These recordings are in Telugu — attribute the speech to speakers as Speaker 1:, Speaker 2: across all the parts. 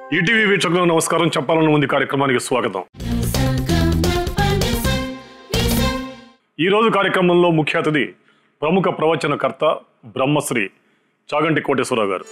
Speaker 1: ఈటీవీ వీక్షకులకు నమస్కారం చెప్పాలని ఉంది కార్యక్రమానికి స్వాగతం ఈ రోజు కార్యక్రమంలో ముఖ్య అతిథి ప్రముఖ ప్రవచనకర్త బ్రహ్మశ్రీ చాగంటి కోటేశ్వరరావు గారు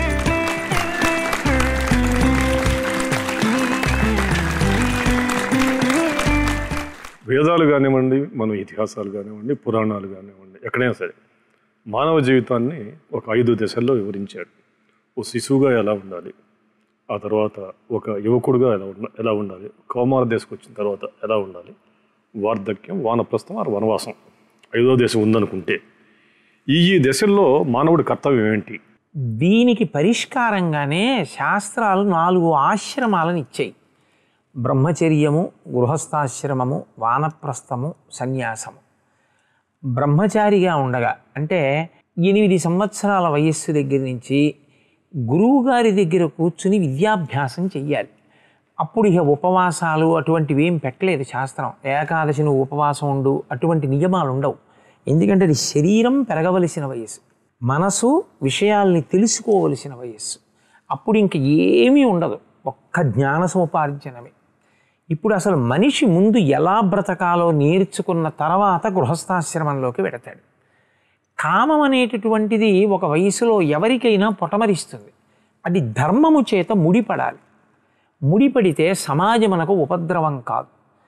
Speaker 1: వేదాలు కానివ్వండి మన ఇతిహాసాలు కానివ్వండి పురాణాలు కానివ్వండి ఎక్కడైనా సరే మానవ జీవితాన్ని ఒక ఐదు దశల్లో వివరించాడు ఓ శిశువుగా ఎలా ఉండాలి ఆ తర్వాత ఒక యువకుడుగా ఎలా ఉండ ఎలా ఉండాలి కౌమార దశకు వచ్చిన తర్వాత ఎలా ఉండాలి వార్ధక్యం వానప్రస్థం ఆ వనవాసం ఐదో దశ ఉందనుకుంటే ఈ ఈ దశల్లో మానవుడి కర్తవ్యం ఏంటి
Speaker 2: దీనికి పరిష్కారంగానే శాస్త్రాలు నాలుగు ఆశ్రమాలను ఇచ్చాయి బ్రహ్మచర్యము గృహస్థాశ్రమము వానప్రస్థము సన్యాసము బ్రహ్మచారిగా ఉండగా అంటే ఎనిమిది సంవత్సరాల వయస్సు దగ్గర నుంచి గురువుగారి దగ్గర కూర్చుని విద్యాభ్యాసం చెయ్యాలి అప్పుడు ఇక ఉపవాసాలు అటువంటివి ఏం పెట్టలేదు శాస్త్రం ఏకాదశి నువ్వు ఉపవాసం ఉండు అటువంటి నియమాలు ఉండవు ఎందుకంటే అది శరీరం పెరగవలసిన వయస్సు మనసు విషయాల్ని తెలుసుకోవలసిన వయస్సు అప్పుడు ఇంక ఏమీ ఉండదు ఒక్క జ్ఞాన సముపార్జనమే ఇప్పుడు అసలు మనిషి ముందు ఎలా బ్రతకాలో నేర్చుకున్న తర్వాత గృహస్థాశ్రమంలోకి వెడతాడు కామం అనేటటువంటిది ఒక వయసులో ఎవరికైనా పొటమరిస్తుంది అది ధర్మము చేత ముడిపడాలి ముడిపడితే సమాజమునకు ఉపద్రవం కాదు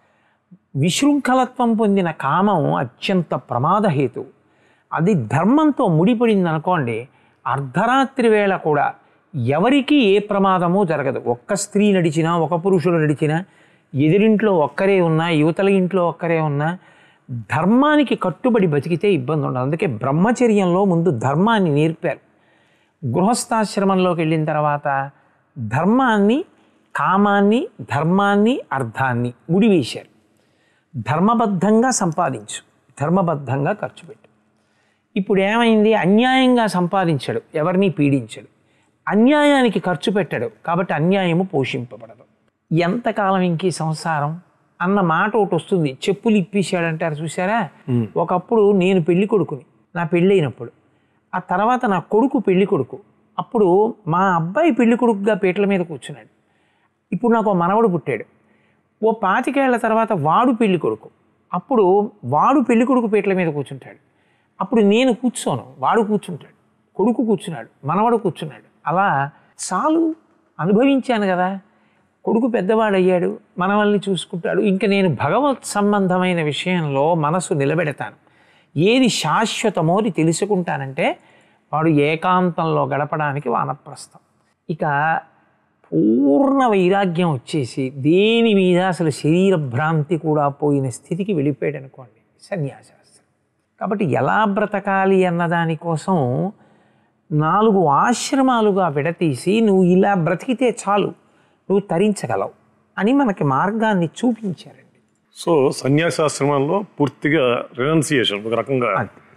Speaker 2: విశృంఖలత్వం పొందిన కామం అత్యంత ప్రమాదహేతువు అది ధర్మంతో ముడిపడింది అనుకోండి అర్ధరాత్రి వేళ కూడా ఎవరికీ ఏ ప్రమాదమూ జరగదు ఒక్క స్త్రీ నడిచినా ఒక పురుషుడు నడిచినా ఎదురింట్లో ఒక్కరే ఉన్నా యువతల ఇంట్లో ఒక్కరే ఉన్నా ధర్మానికి కట్టుబడి బతికితే ఇబ్బంది ఉండదు అందుకే బ్రహ్మచర్యంలో ముందు ధర్మాన్ని నేర్పారు గృహస్థాశ్రమంలోకి వెళ్ళిన తర్వాత ధర్మాన్ని కామాన్ని ధర్మాన్ని అర్థాన్ని ముడివేశారు ధర్మబద్ధంగా సంపాదించు ధర్మబద్ధంగా ఖర్చు పెట్టు ఇప్పుడు ఏమైంది అన్యాయంగా సంపాదించాడు ఎవరిని పీడించాడు అన్యాయానికి ఖర్చు పెట్టాడు కాబట్టి అన్యాయము పోషింపబడదు ఎంతకాలం ఇంక ఈ సంసారం అన్న మాట ఒకటి వస్తుంది చెప్పులు ఇప్పేశాడంటారు చూసారా ఒకప్పుడు నేను పెళ్లి కొడుకుని నా పెళ్ళైనప్పుడు ఆ తర్వాత నా కొడుకు పెళ్లి కొడుకు అప్పుడు మా అబ్బాయి పెళ్లి కొడుకుగా పీటల మీద కూర్చున్నాడు ఇప్పుడు నాకు ఓ మనవడు పుట్టాడు ఓ పాతికేళ్ల తర్వాత వాడు పెళ్లి కొడుకు అప్పుడు వాడు పెళ్లి కొడుకు పీటల మీద కూర్చుంటాడు అప్పుడు నేను కూర్చోను వాడు కూర్చుంటాడు కొడుకు కూర్చున్నాడు మనవడు కూర్చున్నాడు అలా చాలు అనుభవించాను కదా కొడుకు పెద్దవాడు అయ్యాడు మనవల్ని చూసుకుంటాడు ఇంకా నేను భగవత్ సంబంధమైన విషయంలో మనసు నిలబెడతాను ఏది శాశ్వతమో అది తెలుసుకుంటానంటే వాడు ఏకాంతంలో గడపడానికి వానప్రస్థం ఇక పూర్ణ వైరాగ్యం వచ్చేసి దేని మీద అసలు శరీర భ్రాంతి కూడా పోయిన స్థితికి వెళ్ళిపోయాడు అనుకోండి సన్యాసాస్త్రం కాబట్టి ఎలా బ్రతకాలి అన్న దానికోసం నాలుగు ఆశ్రమాలుగా విడతీసి నువ్వు ఇలా బ్రతికితే చాలు నువ్వు తరించగలవు అని మనకి మార్గాన్ని చూపించారండి
Speaker 1: సో సన్యాసాశ్రమంలో పూర్తిగా రెనౌన్సియేషన్ ఒక రకంగా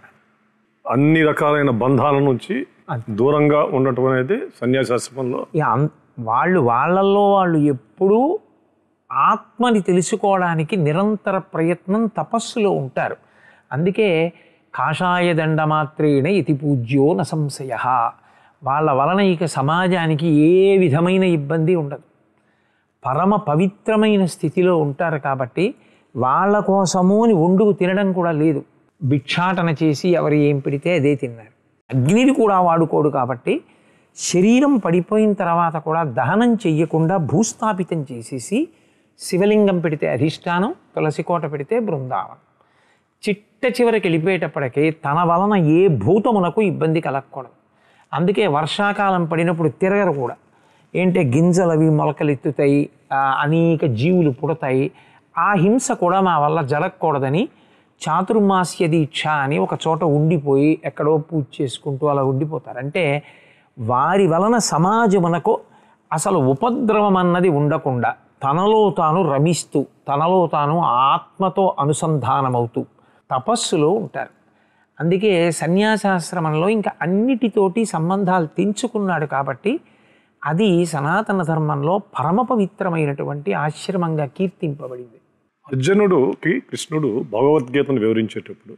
Speaker 1: అన్ని రకాలైన బంధాల నుంచి దూరంగా ఉండటం అనేది సన్యాసాశ్రమంలో
Speaker 2: ఇక అం- వాళ్ళు వాళ్ళల్లో వాళ్ళు ఎప్పుడూ ఆత్మని తెలుసుకోవడానికి నిరంతర ప్రయత్నం తపస్సులో ఉంటారు అందుకే కాషాయ దండమాత్రేణ ఇతి పూజ్యో న సంశయ వాళ్ళ వలన ఇక సమాజానికి ఏ విధమైన ఇబ్బంది ఉండదు పరమ పవిత్రమైన స్థితిలో ఉంటారు కాబట్టి వాళ్ళ కోసము అని వండుకు తినడం కూడా లేదు భిక్షాటన చేసి ఎవరు ఏం పెడితే అదే తిన్నారు అగ్నిని కూడా వాడుకోడు కాబట్టి శరీరం పడిపోయిన తర్వాత కూడా దహనం చెయ్యకుండా భూస్థాపితం చేసేసి శివలింగం పెడితే అధిష్టానం తులసికోట పెడితే బృందావనం చిట్ట చివరికి వెళ్ళిపోయేటప్పటికి తన వలన ఏ భూతమునకు ఇబ్బంది కలగకూడదు అందుకే వర్షాకాలం పడినప్పుడు తిరగరు కూడా ఏంటంటే గింజలు అవి మొలకలెత్తుతాయి ఆ, అనేక జీవులు పుడతాయి ఆ హింస కూడా మా వల్ల జరగకూడదని చాతుర్మాస్య దీక్ష అని ఒక చోట ఉండిపోయి ఎక్కడో పూజ చేసుకుంటూ అలా ఉండిపోతారు అంటే వారి వలన సమాజమునకు అసలు ఉపద్రవం అన్నది ఉండకుండా తనలో తాను రమిస్తూ తనలో తాను ఆత్మతో అనుసంధానమవుతూ తపస్సులో ఉంటారు అందుకే సన్యాసాశ్రమంలో ఇంకా అన్నిటితోటి సంబంధాలు తెంచుకున్నాడు కాబట్టి అది సనాతన ధర్మంలో పరమ పవిత్రమైనటువంటి ఆశ్రమంగా కీర్తింపబడింది
Speaker 1: అర్జునుడుకి కృష్ణుడు భగవద్గీతను వివరించేటప్పుడు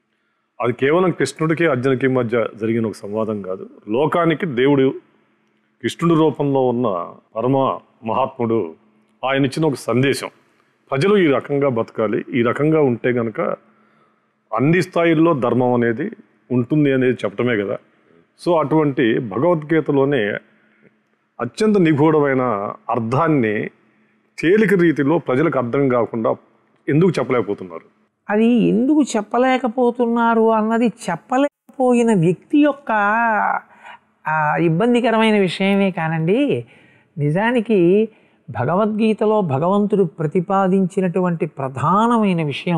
Speaker 1: అది కేవలం కృష్ణుడికి అర్జునుడికి మధ్య జరిగిన ఒక సంవాదం కాదు లోకానికి దేవుడు కృష్ణుడి రూపంలో ఉన్న పరమ మహాత్ముడు ఆయన ఇచ్చిన ఒక సందేశం ప్రజలు ఈ రకంగా బతకాలి ఈ రకంగా ఉంటే గనక అన్ని స్థాయిల్లో ధర్మం అనేది ఉంటుంది అనేది చెప్పటమే కదా సో అటువంటి భగవద్గీతలోనే అత్యంత నిగూఢమైన అర్థాన్ని తేలిక రీతిలో ప్రజలకు అర్థం కాకుండా ఎందుకు చెప్పలేకపోతున్నారు
Speaker 2: అది ఎందుకు చెప్పలేకపోతున్నారు అన్నది చెప్పలేకపోయిన వ్యక్తి యొక్క ఆ, ఇబ్బందికరమైన విషయమే కానండి నిజానికి భగవద్గీతలో భగవంతుడు ప్రతిపాదించినటువంటి ప్రధానమైన విషయం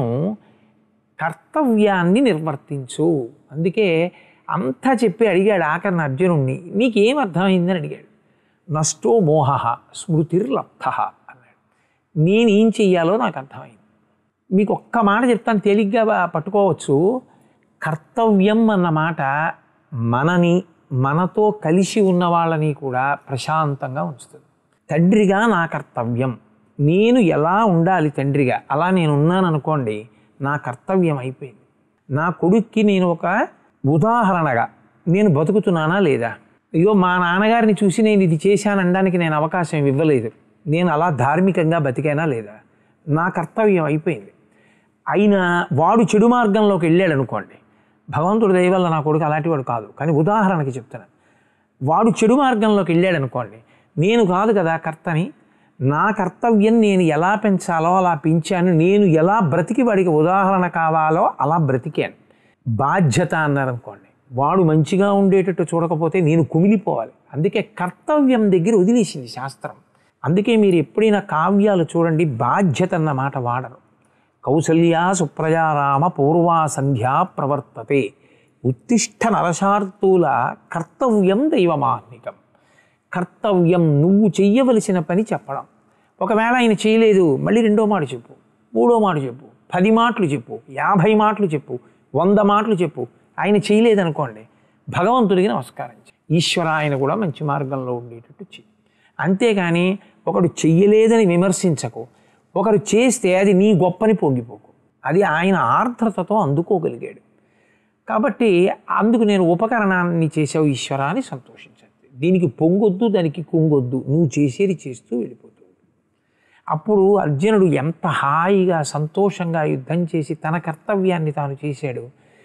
Speaker 2: కర్తవ్యాన్ని నిర్వర్తించు అందుకే అంతా చెప్పి అడిగాడు ఆఖరిన అర్జునుణ్ణి నీకేం అర్థమైందని అడిగాడు నష్టో మోహ స్మృతిర్లబ్ధ అన్నాడు నేనేం చెయ్యాలో నాకు అర్థమైంది మీకు ఒక్క మాట చెప్తాను తేలిగ్గా బా- పట్టుకోవచ్చు కర్తవ్యం అన్న మాట మనని మనతో కలిసి ఉన్న వాళ్ళని కూడా ప్రశాంతంగా ఉంచుతుంది తండ్రిగా నా కర్తవ్యం నేను ఎలా ఉండాలి తండ్రిగా అలా నేను ఉన్నాను అనుకోండి నా కర్తవ్యం అయిపోయింది నా కొడుక్కి నేను ఒక ఉదాహరణగా నేను బతుకుతున్నానా లేదా అయ్యో మా నాన్నగారిని చూసి నేను ఇది చేశాను అనడానికి నేను అవకాశం ఇవ్వలేదు నేను అలా ధార్మికంగా బతికానా లేదా నా కర్తవ్యం అయిపోయింది అయినా వాడు చెడు మార్గంలోకి వెళ్ళాడు అనుకోండి భగవంతుడి దయ వల్ల నా కొడుకు అలాంటి వాడు కాదు కానీ ఉదాహరణకి చెప్తున్నాను వాడు చెడు మార్గంలోకి వెళ్ళాడు అనుకోండి నేను కాదు కదా కర్తని నా కర్తవ్యం నేను ఎలా పెంచాలో అలా పెంచాను నేను ఎలా బ్రతికి వాడికి ఉదాహరణ కావాలో అలా బ్రతికాను బాధ్యత అన్నారు అనుకోండి వాడు మంచిగా ఉండేటట్టు చూడకపోతే నేను కుమిలిపోవాలి అందుకే కర్తవ్యం దగ్గర వదిలేసింది శాస్త్రం అందుకే మీరు ఎప్పుడైనా కావ్యాలు చూడండి బాధ్యత అన్న మాట వాడరు కౌసల్యా సుప్రజారామ పూర్వా సంధ్యా ప్రవర్తతే ఉత్తిష్ట నరశార్తూల కర్తవ్యం దైవమాహ్నికం కర్తవ్యం నువ్వు చెయ్యవలసిన పని చెప్పడం ఒకవేళ ఆయన చేయలేదు మళ్ళీ రెండో మాట చెప్పు మూడో మాట చెప్పు పది మాటలు చెప్పు యాభై మాటలు చెప్పు వంద మాటలు చెప్పు ఆయన చేయలేదనుకోండి భగవంతుడికి నమస్కారం చేయి ఈశ్వర ఆయన కూడా మంచి మార్గంలో ఉండేటట్టు చెయ్యి అంతేగాని ఒకడు చెయ్యలేదని విమర్శించకు ఒకరు చేస్తే అది నీ గొప్పని పొంగిపోకు అది ఆయన ఆర్ద్రతతో అందుకోగలిగాడు కాబట్టి అందుకు నేను ఉపకరణాన్ని చేసావు ఈశ్వర అని సంతోషించండి దీనికి పొంగొద్దు దానికి కుంగొద్దు నువ్వు చేసేది చేస్తూ వెళ్ళిపోతుంది అప్పుడు అర్జునుడు ఎంత హాయిగా సంతోషంగా యుద్ధం చేసి తన కర్తవ్యాన్ని తాను చేశాడు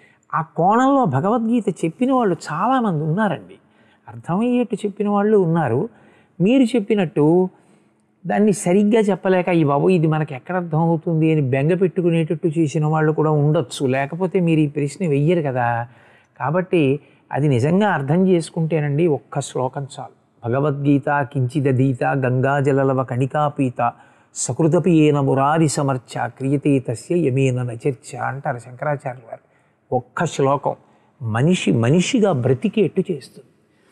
Speaker 2: ఆ కోణంలో భగవద్గీత చెప్పిన వాళ్ళు చాలామంది ఉన్నారండి అర్థమయ్యేట్టు చెప్పిన వాళ్ళు ఉన్నారు మీరు చెప్పినట్టు దాన్ని సరిగ్గా చెప్పలేక ఈ బాబు ఇది మనకి ఎక్కడ అర్థమవుతుంది అని బెంగ పెట్టుకునేటట్టు చేసిన వాళ్ళు కూడా ఉండొచ్చు లేకపోతే మీరు ఈ ప్రశ్న వెయ్యరు కదా కాబట్టి అది నిజంగా అర్థం చేసుకుంటేనండి ఒక్క శ్లోకం చాలు భగవద్గీత కించిదీత గంగాజలలవ కణికాపీత సకృతపి ఏన మురారి సమర్చ క్రియతే తస్య యమేన నచర్చ అంటారు శంకరాచార్య వారు ఒక్క శ్లోకం మనిషి మనిషిగా బ్రతికేట్టు చేస్తుంది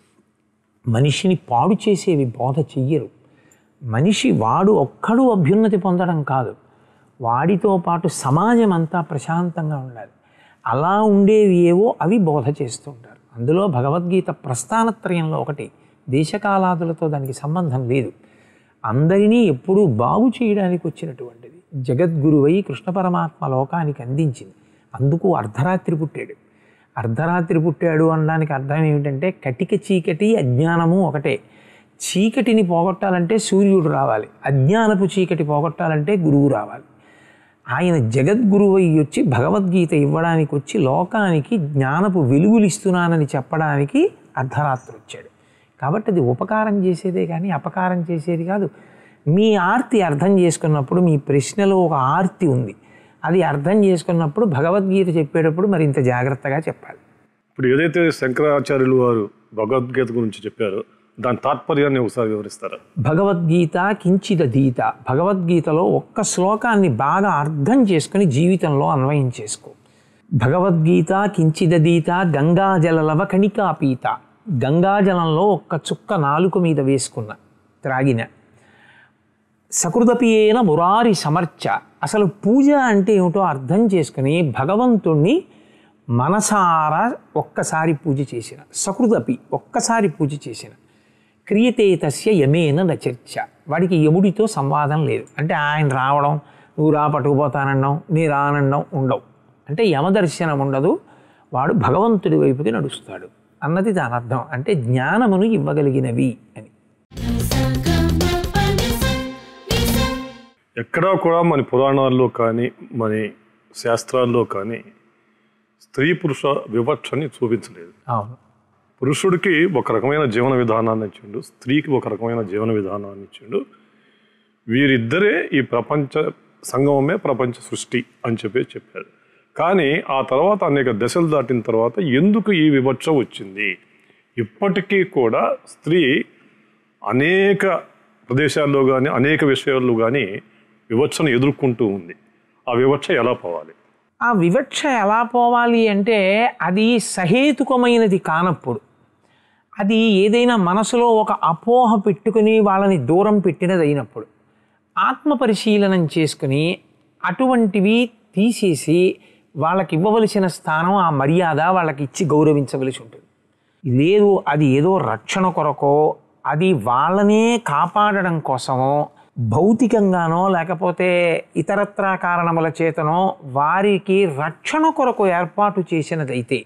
Speaker 2: మనిషిని పాడు చేసేవి బోధ చెయ్యరు మనిషి వాడు ఒక్కడు అభ్యున్నతి పొందడం కాదు వాడితో పాటు సమాజం అంతా ప్రశాంతంగా ఉండాలి అలా ఉండేవి ఏవో అవి బోధ చేస్తుంటారు అందులో భగవద్గీత ప్రస్థానత్రయంలో ఒకటి దేశకాలాదులతో దానికి సంబంధం లేదు అందరినీ ఎప్పుడూ బాగు చేయడానికి వచ్చినటువంటిది జగద్గురువై కృష్ణ పరమాత్మ లోకానికి అందించింది అందుకు అర్ధరాత్రి పుట్టాడు అర్ధరాత్రి పుట్టాడు అనడానికి అర్థం ఏమిటంటే కటిక చీకటి అజ్ఞానము ఒకటే చీకటిని పోగొట్టాలంటే సూర్యుడు రావాలి అజ్ఞానపు చీకటి పోగొట్టాలంటే గురువు రావాలి ఆయన జగద్గురువై వచ్చి భగవద్గీత ఇవ్వడానికి వచ్చి లోకానికి జ్ఞానపు వెలుగులు ఇస్తున్నానని చెప్పడానికి అర్ధరాత్రి వచ్చాడు కాబట్టి అది ఉపకారం చేసేదే కానీ అపకారం చేసేది కాదు మీ ఆర్తి అర్థం చేసుకున్నప్పుడు మీ ప్రశ్నలో ఒక ఆర్తి ఉంది అది అర్థం చేసుకున్నప్పుడు భగవద్గీత చెప్పేటప్పుడు మరింత జాగ్రత్తగా చెప్పాలి
Speaker 1: ఇప్పుడు ఏదైతే శంకరాచార్యులు వారు భగవద్గీత గురించి చెప్పారో దాని తాత్పర్యాన్ని ఒకసారి వివరిస్తారా
Speaker 2: భగవద్గీత కించిదీత భగవద్గీతలో ఒక్క శ్లోకాన్ని బాగా అర్థం చేసుకుని జీవితంలో అన్వయం చేసుకో భగవద్గీత కించిదీత గంగాజలలవ కణికాపీత గంగాజలంలో ఒక్క చుక్క నాలుక మీద వేసుకున్న త్రాగిన సకృదపియేన మురారి సమర్చ అసలు పూజ అంటే ఏమిటో అర్థం చేసుకుని భగవంతుణ్ణి మనసారా ఒక్కసారి పూజ చేసిన సకృదపి ఒక్కసారి పూజ చేసిన క్రియతే తస్య యమేన నచర్చ వాడికి యముడితో సంవాదం లేదు అంటే ఆయన రావడం నువ్వు రా పట్టుకుపోతానడం నీ రానడం ఉండవు అంటే యమదర్శనం ఉండదు వాడు భగవంతుడి వైపుకి నడుస్తాడు అన్నది దాని అర్థం అంటే జ్ఞానమును ఇవ్వగలిగినవి అని
Speaker 1: ఎక్కడా కూడా మన పురాణాల్లో కానీ మన శాస్త్రాల్లో కానీ స్త్రీ పురుష వివక్షని చూపించలేదు
Speaker 2: అవును
Speaker 1: పురుషుడికి ఒక రకమైన జీవన విధానాన్ని ఇచ్చిండు స్త్రీకి ఒక రకమైన జీవన విధానాన్ని ఇచ్చిండు వీరిద్దరే ఈ ప్రపంచ సంగమమే ప్రపంచ సృష్టి అని చెప్పి చెప్పారు కానీ ఆ తర్వాత అనేక దశలు దాటిన తర్వాత ఎందుకు ఈ వివక్ష వచ్చింది ఇప్పటికీ కూడా స్త్రీ అనేక ప్రదేశాల్లో కానీ అనేక విషయాల్లో కానీ వివక్షను ఎదుర్కొంటూ ఉంది ఆ వివక్ష ఎలా పోవాలి
Speaker 2: ఆ వివక్ష ఎలా పోవాలి అంటే అది సహేతుకమైనది కానప్పుడు అది ఏదైనా మనసులో ఒక అపోహ పెట్టుకుని వాళ్ళని దూరం పెట్టినది అయినప్పుడు ఆత్మ పరిశీలనం చేసుకుని అటువంటివి తీసేసి వాళ్ళకి ఇవ్వవలసిన స్థానం ఆ మర్యాద వాళ్ళకి ఇచ్చి గౌరవించవలసి ఉంటుంది లేదు అది ఏదో రక్షణ కొరకో అది వాళ్ళనే కాపాడడం కోసమో భౌతికంగానో లేకపోతే ఇతరత్రా కారణముల చేతనో వారికి రక్షణ కొరకు ఏర్పాటు చేసినదైతే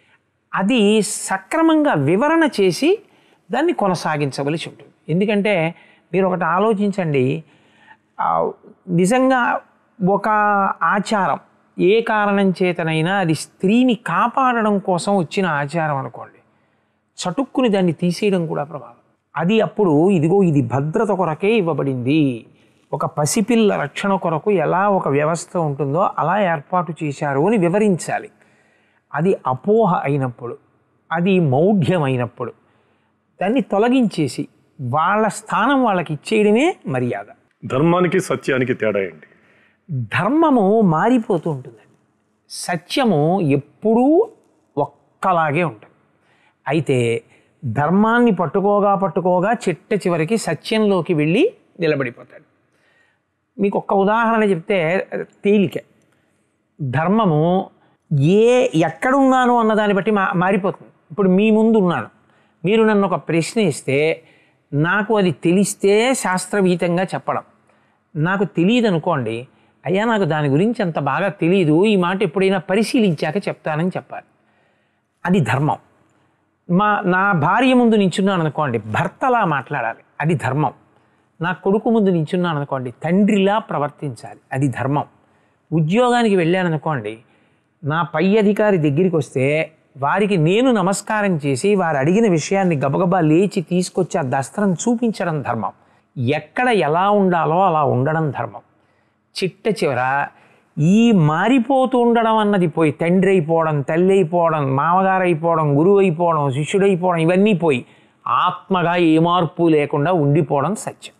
Speaker 2: అది సక్రమంగా వివరణ చేసి దాన్ని కొనసాగించవలసి ఉంటుంది ఎందుకంటే మీరు ఒకటి ఆలోచించండి ఆ, నిజంగా ఒక ఆచారం ఏ కారణం చేతనైనా అది స్త్రీని కాపాడడం కోసం వచ్చిన ఆచారం అనుకోండి చటుక్కుని దాన్ని తీసేయడం కూడా ప్రమాదం అది అప్పుడు ఇదిగో ఇది భద్రత కొరకే ఇవ్వబడింది ఒక పసిపిల్ల రక్షణ కొరకు ఎలా ఒక వ్యవస్థ ఉంటుందో అలా ఏర్పాటు చేశారు అని వివరించాలి అది అపోహ అయినప్పుడు అది మౌఢ్యం అయినప్పుడు దాన్ని తొలగించేసి వాళ్ళ స్థానం వాళ్ళకి ఇచ్చేయడమే మర్యాద
Speaker 1: ధర్మానికి సత్యానికి తేడా ఏంటి
Speaker 2: ధర్మము మారిపోతూ ఉంటుందండి సత్యము ఎప్పుడూ ఒక్కలాగే ఉంటుంది అయితే ధర్మాన్ని పట్టుకోగా పట్టుకోగా చిట్ట చివరికి సత్యంలోకి వెళ్ళి నిలబడిపోతాడు మీకు ఒక్క ఉదాహరణ చెప్తే తేలిక ధర్మము ఏ ఎక్కడున్నాను అన్న దాన్ని బట్టి మా మారిపోతుంది ఇప్పుడు మీ ముందు ఉన్నాను మీరు నన్ను ఒక ప్రశ్న ఇస్తే నాకు అది తెలిస్తే శాస్త్రవీతంగా చెప్పడం నాకు తెలియదు అనుకోండి అయ్యా నాకు దాని గురించి అంత బాగా తెలియదు ఈ మాట ఎప్పుడైనా పరిశీలించాక చెప్తానని చెప్పాలి అది ధర్మం మా నా భార్య ముందు నించున్నాను అనుకోండి భర్తలా మాట్లాడాలి అది ధర్మం నా కొడుకు ముందు నించున్నాను అనుకోండి తండ్రిలా ప్రవర్తించాలి అది ధర్మం ఉద్యోగానికి వెళ్ళాను అనుకోండి నా పై అధికారి దగ్గరికి వస్తే వారికి నేను నమస్కారం చేసి వారు అడిగిన విషయాన్ని గబగబా లేచి తీసుకొచ్చి ఆ దస్త్రం చూపించడం ధర్మం ఎక్కడ ఎలా ఉండాలో అలా ఉండడం ధర్మం చిట్ట చివర ఈ మారిపోతూ ఉండడం అన్నది పోయి తండ్రి అయిపోవడం తల్లి అయిపోవడం మామగారు అయిపోవడం గురువు అయిపోవడం శిష్యుడైపోవడం ఇవన్నీ పోయి ఆత్మగా ఏ మార్పు లేకుండా ఉండిపోవడం సత్యం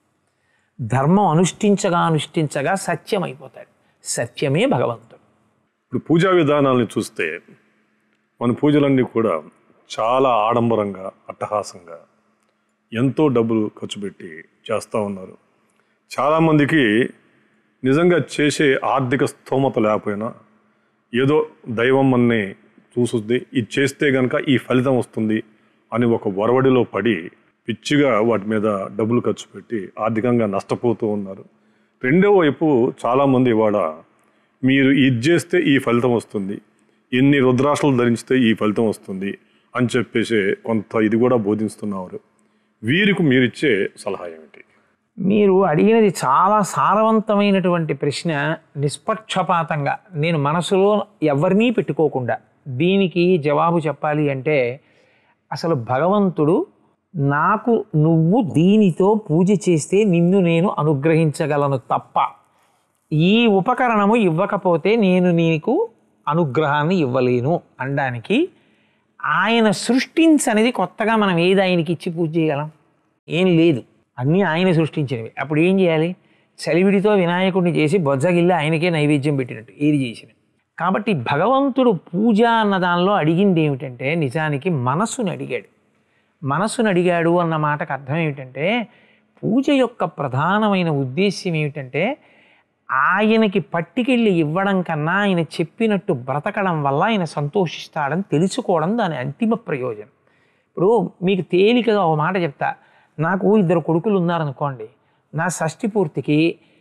Speaker 2: ధర్మం అనుష్ఠించగా అనుష్ఠించగా సత్యం అయిపోతాడు సత్యమే భగవంతుడు
Speaker 1: ఇప్పుడు పూజా విధానాలను చూస్తే మన పూజలన్నీ కూడా చాలా ఆడంబరంగా అట్టహాసంగా ఎంతో డబ్బులు ఖర్చు పెట్టి చేస్తూ ఉన్నారు చాలామందికి నిజంగా చేసే ఆర్థిక స్తోమత లేకపోయినా ఏదో దైవం అన్ని చూసుద్ది ఇది చేస్తే కనుక ఈ ఫలితం వస్తుంది అని ఒక వరవడిలో పడి పిచ్చిగా వాటి మీద డబ్బులు ఖర్చు పెట్టి ఆర్థికంగా నష్టపోతూ ఉన్నారు రెండో వైపు చాలామంది ఇవాళ మీరు ఇది చేస్తే ఈ ఫలితం వస్తుంది ఎన్ని రుద్రాక్షలు ధరించితే ఈ ఫలితం వస్తుంది అని చెప్పేసి కొంత ఇది కూడా బోధిస్తున్నారు వీరికి మీరిచ్చే సలహా ఏమిటి
Speaker 2: మీరు అడిగినది చాలా సారవంతమైనటువంటి ప్రశ్న నిష్పక్షపాతంగా నేను మనసులో ఎవరినీ పెట్టుకోకుండా దీనికి జవాబు చెప్పాలి అంటే అసలు భగవంతుడు నాకు నువ్వు దీనితో పూజ చేస్తే నిన్ను నేను అనుగ్రహించగలను తప్ప ఈ ఉపకరణము ఇవ్వకపోతే నేను నీకు అనుగ్రహాన్ని ఇవ్వలేను అనడానికి ఆయన సృష్టించనేది కొత్తగా మనం ఏది ఆయనకి ఇచ్చి పూజ చేయగలం ఏం లేదు అన్నీ ఆయన సృష్టించినవి అప్పుడు ఏం చేయాలి చలివిడితో వినాయకుడిని చేసి బొజ్జగిల్లి ఆయనకే నైవేద్యం పెట్టినట్టు ఏది చేసిన కాబట్టి భగవంతుడు పూజ అన్న దానిలో అడిగింది ఏమిటంటే నిజానికి మనసుని అడిగాడు మనసును అడిగాడు అన్న మాటకు అర్థం ఏమిటంటే పూజ యొక్క ప్రధానమైన ఉద్దేశ్యం ఏమిటంటే ఆయనకి పట్టుకెళ్ళి ఇవ్వడం కన్నా ఆయన చెప్పినట్టు బ్రతకడం వల్ల ఆయన సంతోషిస్తాడని తెలుసుకోవడం దాని అంతిమ ప్రయోజనం ఇప్పుడు మీకు తేలికగా ఒక మాట చెప్తా నాకు ఇద్దరు కొడుకులు ఉన్నారనుకోండి నా షష్ఠి పూర్తికి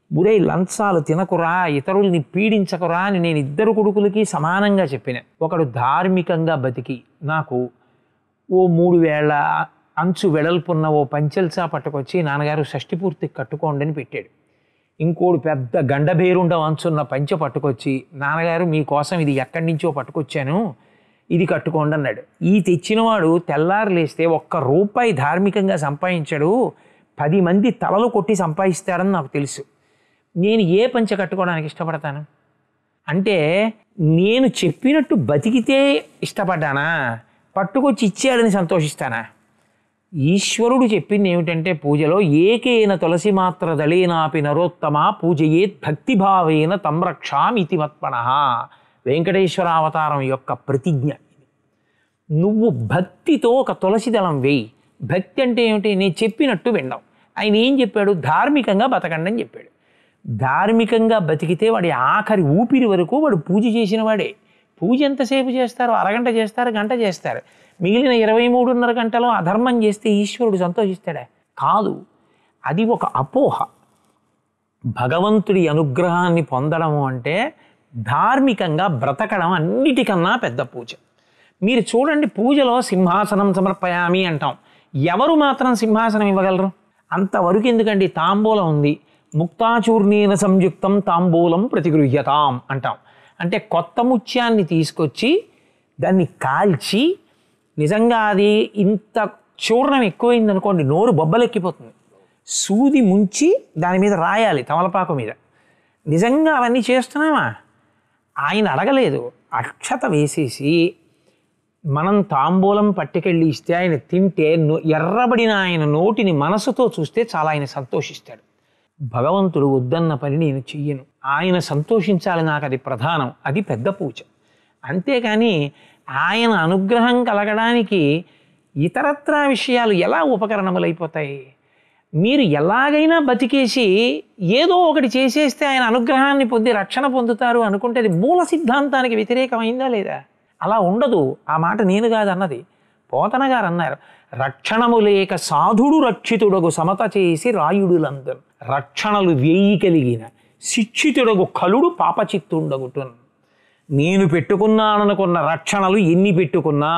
Speaker 2: బురే లంచాలు తినకురా ఇతరుల్ని పీడించకురా అని నేను ఇద్దరు కొడుకులకి సమానంగా చెప్పిన ఒకడు ధార్మికంగా బతికి నాకు ఓ మూడు వేళ అంచు వెడల్పున్న ఓ పంచెల్సా పట్టుకొచ్చి నాన్నగారు షష్టి పూర్తికి కట్టుకోండి అని పెట్టాడు ఇంకోడు పెద్ద గండబేరుండ అంచున్న పంచె పట్టుకొచ్చి నాన్నగారు మీకోసం ఇది ఎక్కడి నుంచో పట్టుకొచ్చాను ఇది కట్టుకోండి అన్నాడు ఈ తెచ్చినవాడు తెల్లారు లేస్తే ఒక్క రూపాయి ధార్మికంగా సంపాదించాడు పది మంది తలలు కొట్టి సంపాదిస్తాడని నాకు తెలుసు నేను ఏ పంచె కట్టుకోవడానికి ఇష్టపడతాను అంటే నేను చెప్పినట్టు బతికితే ఇష్టపడ్డానా పట్టుకొచ్చి ఇచ్చాడని సంతోషిస్తానా ఈశ్వరుడు చెప్పింది ఏమిటంటే పూజలో ఏకేన తులసి మాత్ర దళేనాపి నరోత్తమ పూజయేత్ భక్తిభావేన తమ్రక్షామితి మత్పణ వెంకటేశ్వర అవతారం యొక్క ప్రతిజ్ఞ నువ్వు భక్తితో ఒక తులసి దళం వేయి భక్తి అంటే ఏమిటి నేను చెప్పినట్టు వినడం ఆయన ఏం చెప్పాడు ధార్మికంగా బతకండి అని చెప్పాడు ధార్మికంగా బతికితే వాడి ఆఖరి ఊపిరి వరకు వాడు పూజ చేసిన వాడే పూజ ఎంతసేపు చేస్తారు అరగంట చేస్తారు గంట చేస్తారు మిగిలిన ఇరవై మూడున్నర గంటలో అధర్మం చేస్తే ఈశ్వరుడు సంతోషిస్తాడా కాదు అది ఒక అపోహ భగవంతుడి అనుగ్రహాన్ని పొందడము అంటే ధార్మికంగా బ్రతకడం అన్నిటికన్నా పెద్ద పూజ మీరు చూడండి పూజలో సింహాసనం సమర్పయామి అంటాం ఎవరు మాత్రం సింహాసనం ఇవ్వగలరు అంతవరకు ఎందుకండి తాంబూలం ఉంది ముక్తాచూర్ణీన సంయుక్తం తాంబూలం ప్రతిగృహ్యతాం అంటాం అంటే కొత్త ముత్యాన్ని తీసుకొచ్చి దాన్ని కాల్చి నిజంగా అది ఇంత చూర్ణం ఎక్కువైంది అనుకోండి నోరు బొబ్బలెక్కిపోతుంది సూది ముంచి దాని మీద రాయాలి తమలపాకు మీద నిజంగా అవన్నీ చేస్తున్నామా ఆయన అడగలేదు అక్షత వేసేసి మనం తాంబూలం పట్టుకెళ్ళి ఇస్తే ఆయన తింటే నో- ఎర్రబడిన ఆయన నోటిని మనసుతో చూస్తే చాలా ఆయన సంతోషిస్తాడు భగవంతుడు వద్దన్న పని నేను చెయ్యను ఆయన సంతోషించాలి నాకు అది ప్రధానం అది పెద్ద పూజ అంతేకాని ఆయన అనుగ్రహం కలగడానికి ఇతరత్రా విషయాలు ఎలా ఉపకరణములైపోతాయి మీరు ఎలాగైనా బతికేసి ఏదో ఒకటి చేసేస్తే ఆయన అనుగ్రహాన్ని పొంది రక్షణ పొందుతారు అనుకుంటే అది మూల సిద్ధాంతానికి వ్యతిరేకమైందా లేదా అలా ఉండదు ఆ మాట నేను కాదు అన్నది పోతన గారు అన్నారు రక్షణము లేక సాధుడు రక్షితుడగు సమత చేసి రాయుడులందరు రక్షణలు వేయి కలిగిన శిక్షితుడగు కలుడు పాపచిత్తుండగుటున్ నేను పెట్టుకున్నాననుకున్న రక్షణలు ఎన్ని పెట్టుకున్నా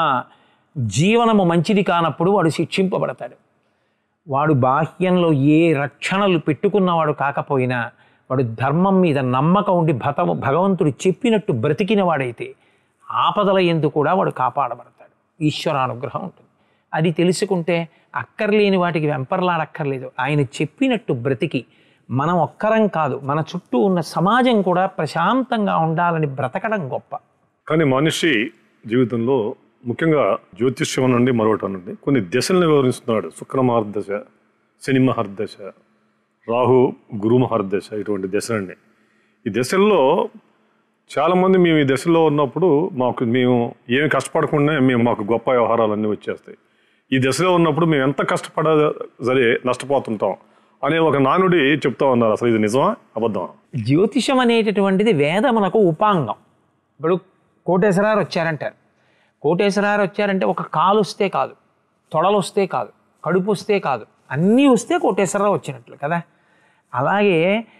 Speaker 2: జీవనము మంచిది కానప్పుడు వాడు శిక్షింపబడతాడు వాడు బాహ్యంలో ఏ రక్షణలు పెట్టుకున్నవాడు కాకపోయినా వాడు ధర్మం మీద నమ్మకం ఉండి భతము భగవంతుడు చెప్పినట్టు బ్రతికిన వాడైతే ఆపదల ఎందు కూడా వాడు కాపాడబడతాడు ఈశ్వరానుగ్రహం ఉంటుంది అది తెలుసుకుంటే అక్కర్లేని వాటికి వెంపర్లాడక్కర్లేదు ఆయన చెప్పినట్టు బ్రతికి మనం ఒక్కరం కాదు మన చుట్టూ ఉన్న సమాజం కూడా ప్రశాంతంగా ఉండాలని బ్రతకడం గొప్ప
Speaker 1: కానీ మనిషి జీవితంలో ముఖ్యంగా జ్యోతిష్యం నుండి మరొకటి అనండి కొన్ని దశలను వివరిస్తున్నాడు శుక్ర మహర్దశ శని మహర్దశ రాహు గురు మహర్దశ ఇటువంటి దశలండి ఈ దశల్లో చాలామంది మేము ఈ దశలో ఉన్నప్పుడు మాకు మేము ఏమి కష్టపడకుండా మేము మాకు గొప్ప వ్యవహారాలన్నీ వచ్చేస్తాయి ఈ దశలో ఉన్నప్పుడు మేము ఎంత కష్టపడ సరే నష్టపోతుంటాం అనే ఒక నానుడి చెప్తా ఉన్నారు అసలు ఇది నిజమా అబద్ధమా
Speaker 2: జ్యోతిషం అనేటటువంటిది వేదమునకు ఉపాంగం ఇప్పుడు కోటేశ్వరారు వచ్చారంటారు కోటేశ్వరారు వచ్చారంటే ఒక కాలు వస్తే కాదు తొడలు వస్తే కాదు కడుపు వస్తే కాదు అన్నీ వస్తే కోటేశ్వరరావు వచ్చినట్లు కదా అలాగే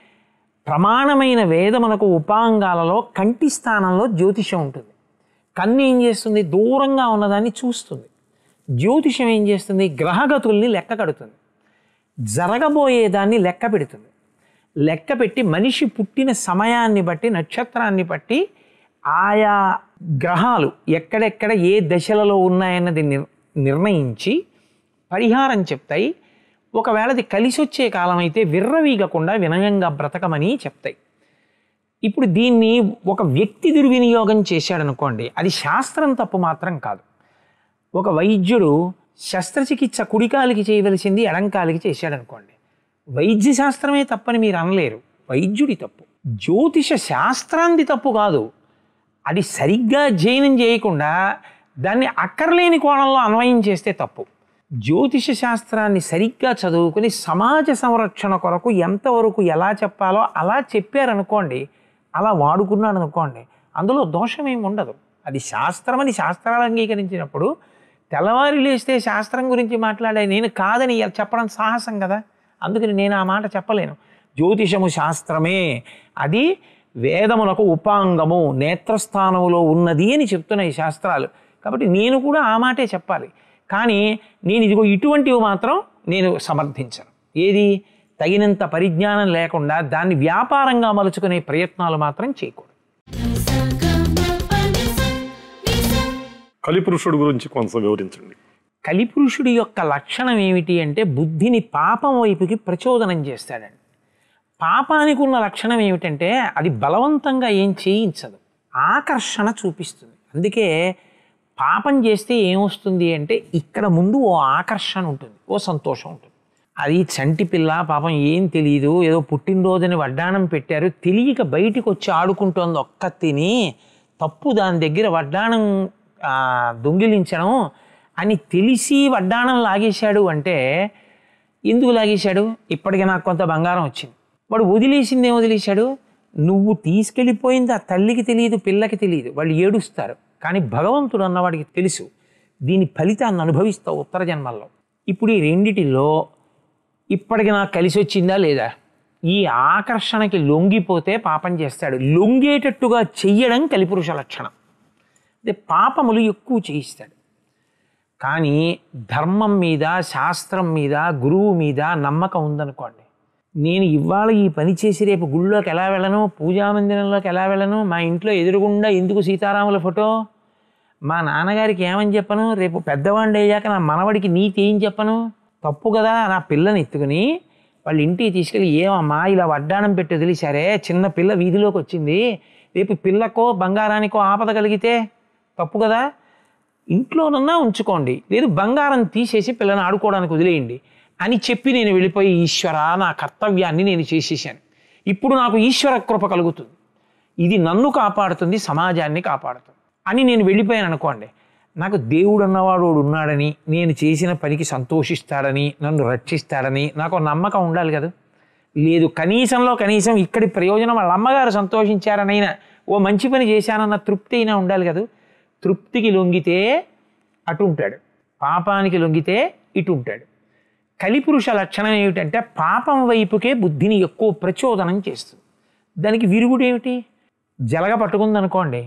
Speaker 2: ప్రమాణమైన వేదమునకు ఉపాంగాలలో కంటి స్థానంలో జ్యోతిషం ఉంటుంది కన్ను ఏం చేస్తుంది దూరంగా ఉన్నదాన్ని చూస్తుంది జ్యోతిషం ఏం చేస్తుంది గ్రహగతుల్ని లెక్క కడుతుంది జరగబోయేదాన్ని లెక్క పెడుతుంది లెక్క పెట్టి మనిషి పుట్టిన సమయాన్ని బట్టి నక్షత్రాన్ని బట్టి ఆయా గ్రహాలు ఎక్కడెక్కడ ఏ దశలలో ఉన్నాయన్నది నిర్ నిర్ణయించి పరిహారం చెప్తాయి ఒకవేళ అది కలిసి వచ్చే కాలం అయితే విర్రవీగకుండా వినయంగా బ్రతకమని చెప్తాయి ఇప్పుడు దీన్ని ఒక వ్యక్తి దుర్వినియోగం చేశాడనుకోండి అది శాస్త్రం తప్పు మాత్రం కాదు ఒక వైద్యుడు శస్త్రచికిత్స కుడికాలికి చేయవలసింది ఎడంకాలికి చేశాడనుకోండి వైద్య శాస్త్రమే తప్పని మీరు అనలేరు వైద్యుడి తప్పు జ్యోతిష శాస్త్రాంది తప్పు కాదు అది సరిగ్గా అధ్యయనం చేయకుండా దాన్ని అక్కర్లేని కోణంలో అన్వయం చేస్తే తప్పు జ్యోతిష శాస్త్రాన్ని సరిగ్గా చదువుకుని సమాజ సంరక్షణ కొరకు ఎంతవరకు ఎలా చెప్పాలో అలా చెప్పారనుకోండి అలా వాడుకున్నాడు అనుకోండి అందులో దోషం ఏమి ఉండదు అది శాస్త్రమని శాస్త్రాలు అంగీకరించినప్పుడు తెల్లవారి లేస్తే శాస్త్రం గురించి మాట్లాడే నేను కాదని చెప్పడం సాహసం కదా అందుకని నేను ఆ మాట చెప్పలేను జ్యోతిషము శాస్త్రమే అది వేదమునకు ఉపాంగము నేత్రస్థానములో ఉన్నది అని చెప్తున్నాయి శాస్త్రాలు కాబట్టి నేను కూడా ఆ మాటే చెప్పాలి కానీ నేను ఇదిగో ఇటువంటివి మాత్రం నేను సమర్థించను ఏది తగినంత పరిజ్ఞానం లేకుండా దాన్ని వ్యాపారంగా మలుచుకునే ప్రయత్నాలు మాత్రం చేయకూడదు
Speaker 1: కలిపురుషుడు గురించి కొంత వివరించండి
Speaker 2: కలిపురుషుడి యొక్క లక్షణం ఏమిటి అంటే బుద్ధిని పాపం వైపుకి ప్రచోదనం చేస్తాడండి పాపానికి ఉన్న లక్షణం ఏమిటంటే అది బలవంతంగా ఏం చేయించదు ఆకర్షణ చూపిస్తుంది అందుకే పాపం చేస్తే ఏమొస్తుంది అంటే ఇక్కడ ముందు ఓ ఆకర్షణ ఉంటుంది ఓ సంతోషం ఉంటుంది అది చంటి పిల్ల పాపం ఏం తెలియదు ఏదో పుట్టినరోజుని వడ్డాణం పెట్టారు తెలియక బయటికి వచ్చి ఆడుకుంటోంది ఒక్క తిని తప్పు దాని దగ్గర వడ్డాణం ఆ, దొంగిలించడం అని తెలిసి వడ్డాణం లాగేశాడు అంటే ఎందుకు లాగేశాడు ఇప్పటికి నాకు కొంత బంగారం వచ్చింది వాడు వదిలేసింది ఏం వదిలేశాడు నువ్వు తీసుకెళ్ళిపోయింది ఆ తల్లికి తెలియదు పిల్లకి తెలియదు వాళ్ళు ఏడుస్తారు కానీ భగవంతుడు అన్నవాడికి తెలుసు దీని ఫలితాన్ని అనుభవిస్తావు ఉత్తర జన్మల్లో ఇప్పుడు ఈ రెండిటిలో ఇప్పటికి నాకు కలిసి వచ్చిందా లేదా ఈ ఆకర్షణకి లొంగిపోతే పాపం చేస్తాడు లొంగేటట్టుగా చెయ్యడం కలిపురుష లక్షణం అంటే పాపములు ఎక్కువ చేయిస్తాడు కానీ ధర్మం మీద శాస్త్రం మీద గురువు మీద నమ్మకం ఉందనుకోండి నేను ఇవాళ ఈ పని చేసి రేపు గుళ్ళోకి ఎలా వెళ్ళను పూజా మందిరంలోకి ఎలా వెళ్ళను మా ఇంట్లో ఎదురుగుండా ఎందుకు సీతారాముల ఫోటో మా నాన్నగారికి ఏమని చెప్పను రేపు పెద్దవాడిని అయ్యాక నా మనవడికి నీతి ఏం చెప్పను తప్పు కదా నా పిల్లని ఎత్తుకుని వాళ్ళ ఇంటికి తీసుకెళ్ళి ఏమమ్మా ఇలా వడ్డాణం పెట్టి వదిలేశారే చిన్న పిల్ల వీధిలోకి వచ్చింది రేపు పిల్లకో బంగారానికో ఆపద కలిగితే తప్పు కదా ఇంట్లోనన్నా ఉంచుకోండి లేదు బంగారం తీసేసి పిల్లని ఆడుకోవడానికి వదిలేయండి అని చెప్పి నేను వెళ్ళిపోయి ఈశ్వర నా కర్తవ్యాన్ని నేను చేసేసాను ఇప్పుడు నాకు ఈశ్వర కృప కలుగుతుంది ఇది నన్ను కాపాడుతుంది సమాజాన్ని కాపాడుతుంది అని నేను వెళ్ళిపోయాను అనుకోండి నాకు దేవుడు అన్నవాడు ఒకడు ఉన్నాడని నేను చేసిన పనికి సంతోషిస్తాడని నన్ను రక్షిస్తాడని నాకు ఒక నమ్మకం ఉండాలి కదా లేదు కనీసంలో కనీసం ఇక్కడి ప్రయోజనం వాళ్ళ అమ్మగారు సంతోషించారనైనా ఓ మంచి పని చేశానన్న తృప్తి అయినా ఉండాలి కదా తృప్తికి లొంగితే అటు ఉంటాడు పాపానికి లొంగితే ఇటు ఉంటాడు కలిపురుష లక్షణం ఏమిటంటే పాపం వైపుకే బుద్ధిని ఎక్కువ ప్రచోదనం చేస్తుంది దానికి విరుగుడు ఏమిటి జలగ పట్టుకుందనుకోండి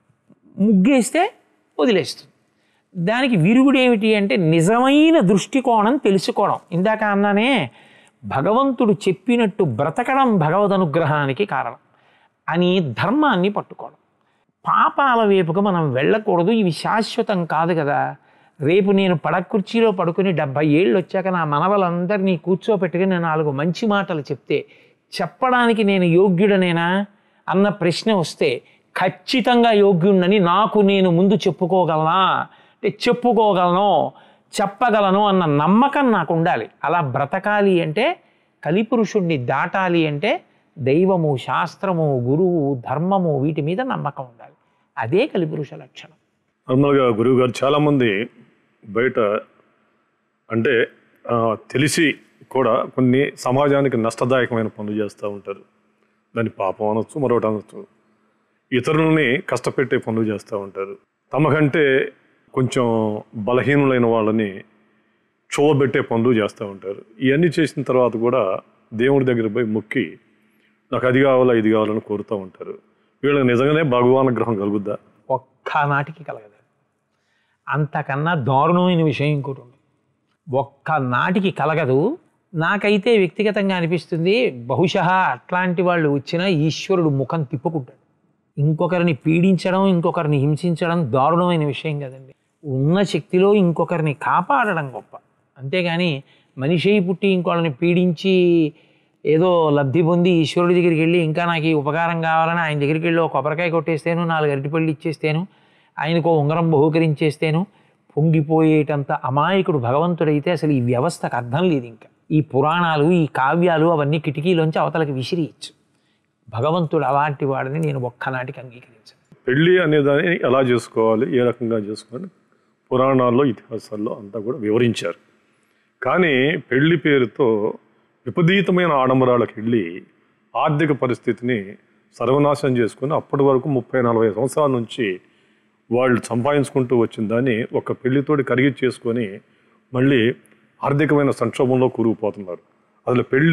Speaker 2: ముగ్గేస్తే వదిలేస్తుంది దానికి విరుగుడు ఏమిటి అంటే నిజమైన దృష్టికోణం తెలుసుకోవడం ఇందాక అన్నానే భగవంతుడు చెప్పినట్టు బ్రతకడం భగవద్ అనుగ్రహానికి కారణం అని ధర్మాన్ని పట్టుకోవడం పాపాల వైపుకు మనం వెళ్ళకూడదు ఇవి శాశ్వతం కాదు కదా రేపు నేను పడకుర్చీలో పడుకుని డెబ్భై ఏళ్ళు వచ్చాక నా మనవలందరినీ కూర్చోపెట్టుకుని నేను నాలుగు మంచి మాటలు చెప్తే చెప్పడానికి నేను యోగ్యుడనేనా అన్న ప్రశ్న వస్తే ఖచ్చితంగా యోగ్యుడని నాకు నేను ముందు చెప్పుకోగలనా అంటే చెప్పుకోగలను చెప్పగలను అన్న నమ్మకం నాకు ఉండాలి అలా బ్రతకాలి అంటే కలిపురుషుణ్ణి దాటాలి అంటే దైవము శాస్త్రము గురువు ధర్మము వీటి మీద నమ్మకం ఉండాలి అదే కలిపురుష లక్షణం
Speaker 1: నార్మల్గా గురువు గారు చాలామంది బయట అంటే ఆ, తెలిసి కూడా కొన్ని సమాజానికి నష్టదాయకమైన పనులు చేస్తూ ఉంటారు దాన్ని పాపం అనొచ్చు మరొకటి అనొచ్చు ఇతరులని కష్టపెట్టే పనులు చేస్తూ ఉంటారు తమకంటే కొంచెం బలహీనులైన వాళ్ళని చూవబెట్టే పనులు చేస్తూ ఉంటారు ఇవన్నీ చేసిన తర్వాత కూడా దేవుడి దగ్గర పోయి మొక్కి నాకు అది కావాలా ఇది కావాలని కోరుతూ ఉంటారు వీళ్ళకి నిజంగానే భగవాన్ గ్రహం కలుగుద్దా
Speaker 2: ఒక్క నాటికి కలగదు అంతకన్నా దారుణమైన విషయం ఇంకోటి ఉంది ఒక్క నాటికి కలగదు నాకైతే వ్యక్తిగతంగా అనిపిస్తుంది బహుశా అట్లాంటి వాళ్ళు వచ్చినా ఈశ్వరుడు ముఖం తిప్పుకుంటాడు ఇంకొకరిని పీడించడం ఇంకొకరిని హింసించడం దారుణమైన విషయం కదండి ఉన్న శక్తిలో ఇంకొకరిని కాపాడడం గొప్ప అంతేగాని మనిషి అయి పుట్టి ఇంకోళ్ళని పీడించి ఏదో లబ్ధి పొంది ఈశ్వరుడి దగ్గరికి వెళ్ళి ఇంకా నాకు ఈ ఉపకారం కావాలని ఆయన దగ్గరికి వెళ్ళి ఒక కొబ్బరికాయ కొట్టేస్తేను నాలుగు అరటిపళ్ళు ఇచ్చేస్తేను ఆయనకు ఓ ఉంగరం బహుకరించేస్తేను పొంగిపోయేటంత అమాయకుడు భగవంతుడైతే అసలు ఈ వ్యవస్థకు అర్థం లేదు ఇంకా ఈ పురాణాలు ఈ కావ్యాలు అవన్నీ కిటికీలోంచి అవతలకి విసిరియచ్చు భగవంతుడు అలాంటి వాడిని నేను ఒక్కనాటికి అంగీకరించాను
Speaker 1: పెళ్ళి అనేదాన్ని ఎలా చేసుకోవాలి ఏ రకంగా చేసుకోవాలి పురాణాల్లో ఇతిహాసాల్లో అంతా కూడా వివరించారు కానీ పెళ్లి పేరుతో విపరీతమైన ఆడంబరాలకు వెళ్ళి ఆర్థిక పరిస్థితిని సర్వనాశనం చేసుకుని అప్పటి వరకు ముప్పై నలభై సంవత్సరాల నుంచి వాళ్ళు సంపాదించుకుంటూ వచ్చిన దాన్ని ఒక పెళ్లితోటి కరిగి చేసుకొని మళ్ళీ ఆర్థికమైన సంక్షోభంలో కూరుకుపోతున్నారు అసలు పెళ్ళి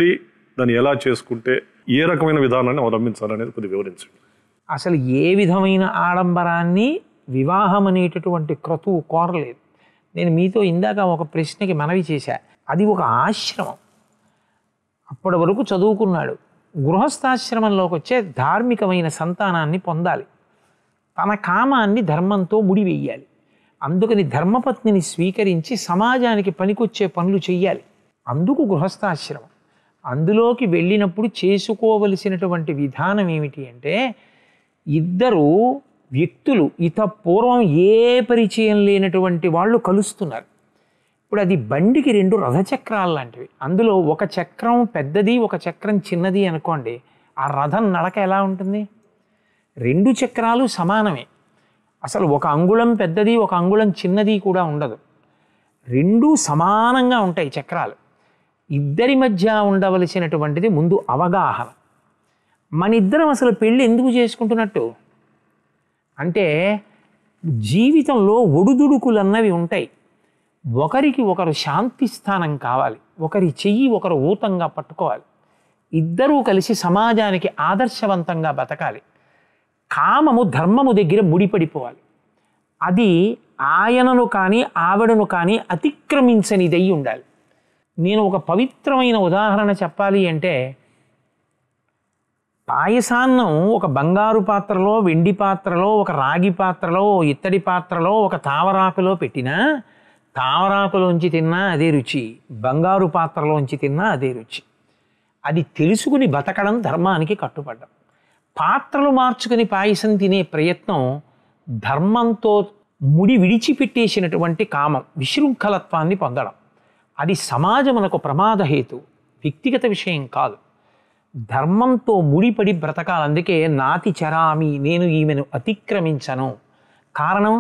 Speaker 1: దాన్ని ఎలా చేసుకుంటే ఏ రకమైన విధానాన్ని అవలంబించాలనేది కొద్దిగా వివరించండి
Speaker 2: అసలు ఏ విధమైన ఆడంబరాన్ని వివాహం అనేటటువంటి క్రతువు కోరలేదు నేను మీతో ఇందాక ఒక ప్రశ్నకి మనవి చేశా అది ఒక ఆశ్రమం అప్పటి వరకు చదువుకున్నాడు గృహస్థాశ్రమంలోకి వచ్చే ధార్మికమైన సంతానాన్ని పొందాలి తన కామాన్ని ధర్మంతో ముడివేయాలి అందుకని ధర్మపత్నిని స్వీకరించి సమాజానికి పనికొచ్చే పనులు చెయ్యాలి అందుకు గృహస్థాశ్రమం అందులోకి వెళ్ళినప్పుడు చేసుకోవలసినటువంటి విధానం ఏమిటి అంటే ఇద్దరు వ్యక్తులు ఇత పూర్వం ఏ పరిచయం లేనటువంటి వాళ్ళు కలుస్తున్నారు ఇప్పుడు అది బండికి రెండు రథచక్రాలు లాంటివి అందులో ఒక చక్రం పెద్దది ఒక చక్రం చిన్నది అనుకోండి ఆ రథం నడక ఎలా ఉంటుంది రెండు చక్రాలు సమానమే అసలు ఒక అంగుళం పెద్దది ఒక అంగుళం చిన్నది కూడా ఉండదు రెండూ సమానంగా ఉంటాయి చక్రాలు ఇద్దరి మధ్య ఉండవలసినటువంటిది ముందు అవగాహన మన ఇద్దరం అసలు పెళ్ళి ఎందుకు చేసుకుంటున్నట్టు అంటే జీవితంలో ఒడుదుడుకులు అన్నవి ఉంటాయి ఒకరికి ఒకరు శాంతి స్థానం కావాలి ఒకరి చెయ్యి ఒకరు ఊతంగా పట్టుకోవాలి ఇద్దరూ కలిసి సమాజానికి ఆదర్శవంతంగా బతకాలి కామము ధర్మము దగ్గర ముడిపడిపోవాలి అది ఆయనను కానీ ఆవిడను కానీ అతిక్రమించనిదై ఉండాలి నేను ఒక పవిత్రమైన ఉదాహరణ చెప్పాలి అంటే పాయసాన్నం ఒక బంగారు పాత్రలో వెండి పాత్రలో ఒక రాగి పాత్రలో ఇత్తడి పాత్రలో ఒక తావరాకులో పెట్టినా తావరాకులోంచి తిన్నా అదే రుచి బంగారు పాత్రలోంచి తిన్నా అదే రుచి అది తెలుసుకుని బతకడం ధర్మానికి కట్టుబడ్డం పాత్రలు మార్చుకుని పాయసం తినే ప్రయత్నం ధర్మంతో ముడి విడిచిపెట్టేసినటువంటి కామం విశృంఖలత్వాన్ని పొందడం అది సమాజమునకు ప్రమాదహేతు వ్యక్తిగత విషయం కాదు ధర్మంతో ముడిపడి బ్రతకాలి అందుకే నాతి చరామి నేను ఈమెను అతిక్రమించను కారణం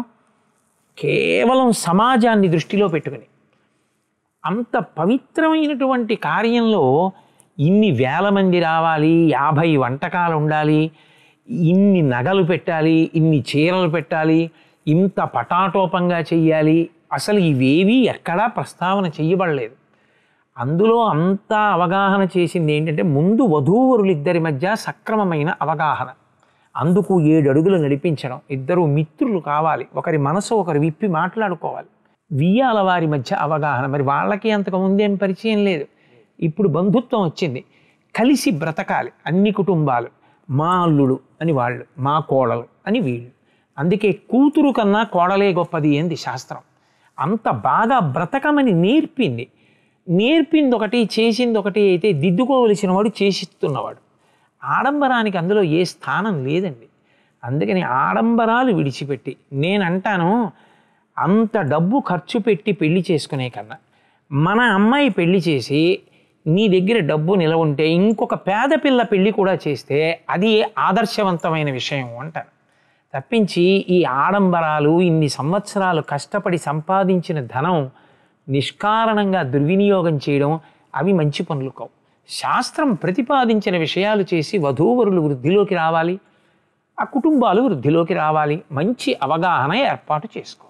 Speaker 2: కేవలం సమాజాన్ని దృష్టిలో పెట్టుకుని అంత పవిత్రమైనటువంటి కార్యంలో ఇన్ని వేల మంది రావాలి యాభై వంటకాలు ఉండాలి ఇన్ని నగలు పెట్టాలి ఇన్ని చీరలు పెట్టాలి ఇంత పటాటోపంగా చెయ్యాలి అసలు ఇవేవి ఎక్కడా ప్రస్తావన చెయ్యబడలేదు అందులో అంతా అవగాహన చేసింది ఏంటంటే ముందు వధూవరులిద్దరి మధ్య సక్రమమైన అవగాహన అందుకు ఏడు అడుగులు నడిపించడం ఇద్దరు మిత్రులు కావాలి ఒకరి మనసు ఒకరు విప్పి మాట్లాడుకోవాలి వియ్యాల వారి మధ్య అవగాహన మరి వాళ్ళకి అంతకు ముందేం పరిచయం లేదు ఇప్పుడు బంధుత్వం వచ్చింది కలిసి బ్రతకాలి అన్ని కుటుంబాలు మా అల్లుడు అని వాళ్ళు మా కోడలు అని వీళ్ళు అందుకే కూతురు కన్నా కోడలే గొప్పది ఏంది శాస్త్రం అంత బాగా బ్రతకమని నేర్పింది నేర్పింది ఒకటి చేసింది ఒకటి అయితే దిద్దుకోవలసిన వాడు చేసిస్తున్నవాడు ఆడంబరానికి అందులో ఏ స్థానం లేదండి అందుకని ఆడంబరాలు విడిచిపెట్టి నేను అంటాను అంత డబ్బు ఖర్చు పెట్టి పెళ్లి చేసుకునే కన్నా మన అమ్మాయి పెళ్లి చేసి నీ దగ్గర డబ్బు నిలవ ఉంటే ఇంకొక పేద పిల్ల పెళ్లి కూడా చేస్తే అది ఆదర్శవంతమైన విషయం అంటారు తప్పించి ఈ ఆడంబరాలు ఇన్ని సంవత్సరాలు కష్టపడి సంపాదించిన ధనం నిష్కారణంగా దుర్వినియోగం చేయడం అవి మంచి పనులు కావు శాస్త్రం ప్రతిపాదించిన విషయాలు చేసి వధూవరులు వృద్ధిలోకి రావాలి ఆ కుటుంబాలు వృద్ధిలోకి రావాలి మంచి అవగాహన ఏర్పాటు చేసుకోవాలి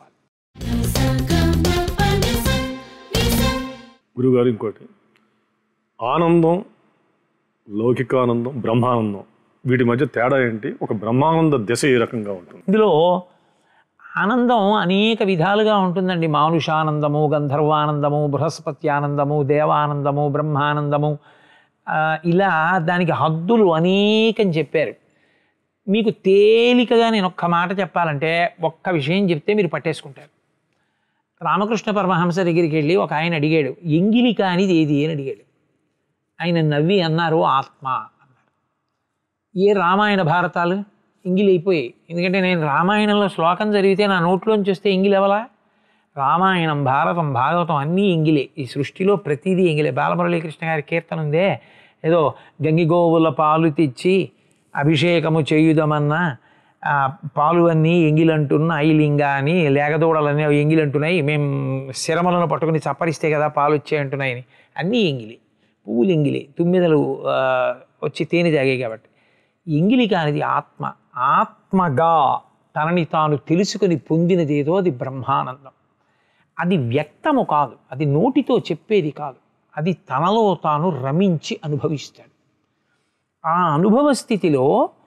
Speaker 1: గురుగారు ఇంకోటి ఆనందం లౌకికానందం బ్రహ్మానందం వీటి మధ్య తేడా ఏంటి ఒక బ్రహ్మానంద దశ ఏ రకంగా ఉంటుంది
Speaker 2: ఇందులో ఆనందం అనేక విధాలుగా ఉంటుందండి మానుషానందము గంధర్వానందము బృహస్పతి ఆనందము దేవానందము బ్రహ్మానందము ఆ, ఇలా దానికి హద్దులు అనేకం చెప్పారు మీకు తేలికగా నేను ఒక్క మాట చెప్పాలంటే ఒక్క విషయం చెప్తే మీరు పట్టేసుకుంటారు రామకృష్ణ పరమహంస దగ్గరికి వెళ్ళి ఒక ఆయన అడిగాడు ఎంగిలి కానిది ఏది అని అడిగాడు ఆయన నవ్వి అన్నారు ఆత్మ అన్నారు ఏ రామాయణ భారతాలు ఇంగిలి అయిపోయాయి ఎందుకంటే నేను రామాయణంలో శ్లోకం చదివితే నా నోట్లోంచి వస్తే ఇంగిలి ఎవలా రామాయణం భారతం భాగవతం అన్నీ ఇంగిలే ఈ సృష్టిలో ప్రతిదీ ఇంగిలే బాలమురళీకృష్ణ గారి కీర్తన ఉందే ఏదో గంగిగోవుల పాలు తెచ్చి అభిషేకము చేయుదమన్న ఆ పాలు అన్నీ ఎంగిలంటున్న ఐలింగ అని లేగదూడలన్నీ అవి ఎంగిలంటున్నాయి మేము శరమలను పట్టుకుని చప్పరిస్తే కదా పాలు వచ్చాయి అంటున్నాయని అన్నీ ఎంగిలి పువ్వులు ఎంగిలి తుమ్మిదలు ఆ, వచ్చి తేనె తాగాయి కాబట్టి ఎంగిలి కానిది ఆత్మ ఆత్మగా తనని తాను తెలుసుకొని పొందినదేదో అది బ్రహ్మానందం అది వ్యక్తము కాదు అది నోటితో చెప్పేది కాదు అది తనలో తాను రమించి అనుభవిస్తాడు ఆ అనుభవ స్థితిలో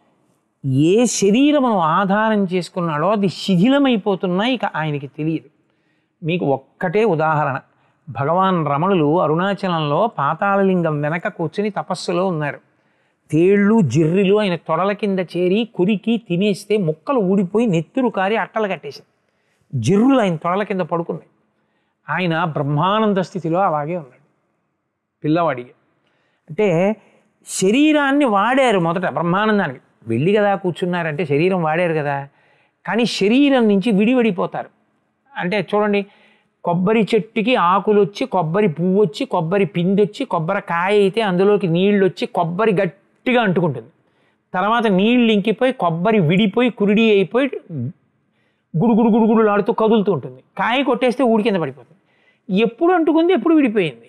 Speaker 2: ఏ శరీరమును ఆధారం చేసుకున్నాడో అది శిథిలమైపోతున్నా ఇక ఆయనకి తెలియదు మీకు ఒక్కటే ఉదాహరణ భగవాన్ రమణులు అరుణాచలంలో పాతాళలింగం వెనక కూర్చుని తపస్సులో ఉన్నారు తేళ్ళు జిర్రిలు ఆయన తొడల కింద చేరి కురికి తినేస్తే ముక్కలు ఊడిపోయి నెత్తురు కారి అట్టలు కట్టేశారు జిర్రులు ఆయన తొడల కింద పడుకున్నాయి ఆయన బ్రహ్మానంద స్థితిలో అలాగే ఉన్నాడు పిల్లవాడికి అంటే శరీరాన్ని వాడారు మొదట బ్రహ్మానందానికి వెళ్ళి కదా కూర్చున్నారంటే శరీరం వాడారు కదా కానీ శరీరం నుంచి విడివడిపోతారు అంటే చూడండి కొబ్బరి చెట్టుకి ఆకులు వచ్చి కొబ్బరి పువ్వు వచ్చి కొబ్బరి పిండి వచ్చి కొబ్బరి కాయ అయితే అందులోకి నీళ్ళు వచ్చి కొబ్బరి గట్టిగా అంటుకుంటుంది తర్వాత నీళ్ళు ఇంకిపోయి కొబ్బరి విడిపోయి కురిడి అయిపోయి గుడుగుడు గుడుగుడులు ఆడుతూ కదులుతూ ఉంటుంది కాయ కొట్టేస్తే ఊడి కింద పడిపోతుంది ఎప్పుడు అంటుకుంది ఎప్పుడు విడిపోయింది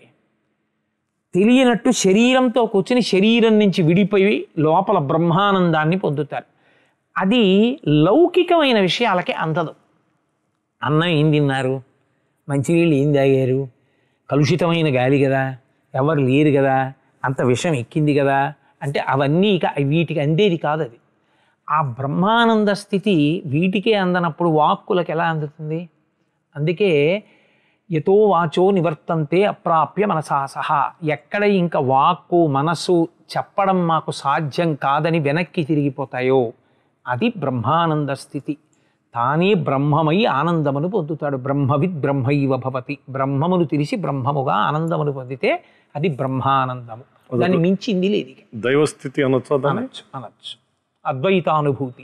Speaker 2: తెలియనట్టు శరీరంతో కూర్చుని శరీరం నుంచి విడిపోయి లోపల బ్రహ్మానందాన్ని పొందుతారు అది లౌకికమైన విషయాలకి అందదు అన్నం ఏం తిన్నారు మంచినీళ్ళు ఏం తాగారు కలుషితమైన గాలి కదా ఎవరు లేరు కదా అంత విషం ఎక్కింది కదా అంటే అవన్నీ ఇక వీటికి అందేది కాదు అది ఆ బ్రహ్మానంద స్థితి వీటికే అందనప్పుడు వాక్కులకు ఎలా అందుతుంది అందుకే యతో వాచో నివర్తంతే అప్రాప్య మనసా సహా ఎక్కడ ఇంకా వాక్కు మనస్సు చెప్పడం మాకు సాధ్యం కాదని వెనక్కి తిరిగిపోతాయో అది బ్రహ్మానంద స్థితి తానే బ్రహ్మమై ఆనందమును పొందుతాడు బ్రహ్మవిద్ బ్రహ్మైవ భవతి బ్రహ్మమును తెలిసి బ్రహ్మముగా ఆనందమును పొందితే అది బ్రహ్మానందము దాన్ని మించింది లేదు ఇక.
Speaker 1: దైవస్థితి అనొచ్చా దాన్ని
Speaker 2: అనొచ్చు అనొచ్చు అద్వైతానుభూతి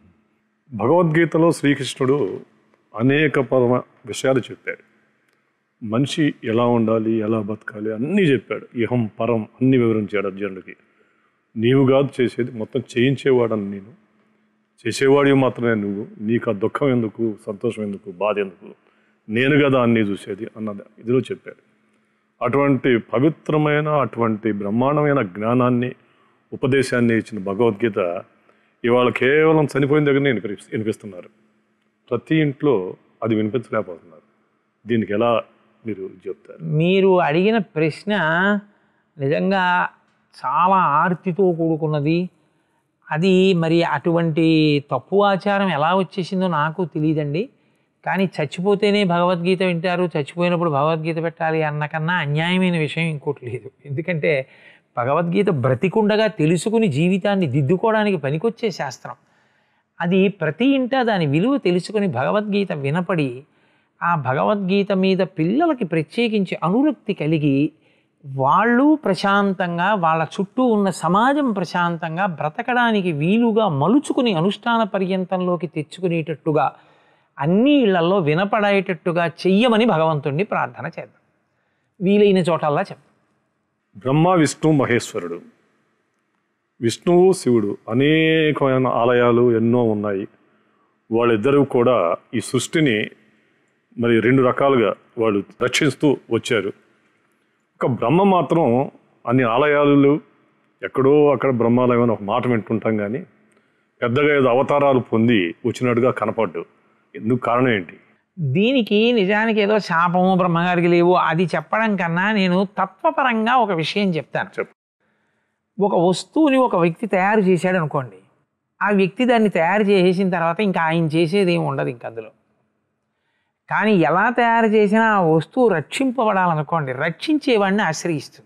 Speaker 1: భగవద్గీతలో శ్రీకృష్ణుడు అనేక పరమ విషయాలు చెప్పాడు మనిషి ఎలా ఉండాలి ఎలా బతకాలి అన్నీ చెప్పాడు ఇహం పరం అన్ని వివరించాడు అర్జునుడికి నీవు కాదు చేసేది మొత్తం చేయించేవాడని నేను చేసేవాడివి మాత్రమే నువ్వు నీకు ఆ దుఃఖం ఎందుకు సంతోషం ఎందుకు బాధ ఎందుకు నేను కదా అన్నీ చూసేది అన్నది ఇదిలో చెప్పాడు అటువంటి పవిత్రమైన అటువంటి బ్రహ్మాండమైన జ్ఞానాన్ని ఉపదేశాన్ని ఇచ్చిన భగవద్గీత ఇవాళ కేవలం చనిపోయిన దగ్గరనే వినిపి వినిపిస్తున్నారు ప్రతి ఇంట్లో అది వినిపించలేకపోతున్నారు దీనికి ఎలా మీరు చెప్తారు
Speaker 2: మీరు అడిగిన ప్రశ్న నిజంగా చాలా ఆర్తితో కూడుకున్నది అది మరి అటువంటి తప్పు ఆచారం ఎలా వచ్చేసిందో నాకు తెలియదండి కానీ చచ్చిపోతేనే భగవద్గీత వింటారు చచ్చిపోయినప్పుడు భగవద్గీత పెట్టాలి అన్నకన్నా అన్యాయమైన విషయం ఇంకోటి లేదు ఎందుకంటే భగవద్గీత బ్రతికుండగా తెలుసుకుని జీవితాన్ని దిద్దుకోవడానికి పనికొచ్చే శాస్త్రం అది ప్రతి ఇంట దాని విలువ తెలుసుకుని భగవద్గీత వినపడి ఆ భగవద్గీత మీద పిల్లలకి ప్రత్యేకించి అనురక్తి కలిగి వాళ్ళు ప్రశాంతంగా వాళ్ళ చుట్టూ ఉన్న సమాజం ప్రశాంతంగా బ్రతకడానికి వీలుగా మలుచుకుని అనుష్ఠాన పర్యంతంలోకి తెచ్చుకునేటట్టుగా అన్ని ఇళ్లలో వినపడేటట్టుగా చెయ్యమని భగవంతుణ్ణి ప్రార్థన చేద్దాం వీలైన చోటల్లా చెప్తాం
Speaker 1: బ్రహ్మ విష్ణు మహేశ్వరుడు విష్ణువు శివుడు అనేకమైన ఆలయాలు ఎన్నో ఉన్నాయి వాళ్ళిద్దరూ కూడా ఈ సృష్టిని మరి రెండు రకాలుగా వాళ్ళు రక్షిస్తూ వచ్చారు ఒక బ్రహ్మ మాత్రం అన్ని ఆలయాలు ఎక్కడో అక్కడ బ్రహ్మాలయం అని ఒక మాట వింటుంటాం కానీ పెద్దగా ఏదో అవతారాలు పొంది వచ్చినట్టుగా కనపడ్డు ఎందుకు కారణం ఏంటి
Speaker 2: దీనికి నిజానికి ఏదో శాపము బ్రహ్మగారికి లేవు అది చెప్పడం కన్నా నేను తత్వపరంగా ఒక విషయం చెప్తాను
Speaker 1: చెప్పు.
Speaker 2: ఒక వస్తువుని ఒక వ్యక్తి తయారు చేశాడు అనుకోండి ఆ వ్యక్తి దాన్ని తయారు చేసేసిన తర్వాత ఇంకా ఆయన చేసేది ఏమి ఉండదు ఇంక అందులో కానీ ఎలా తయారు చేసినా ఆ వస్తువు రక్షింపబడాలనుకోండి రక్షించేవాడిని ఆశ్రయిస్తుంది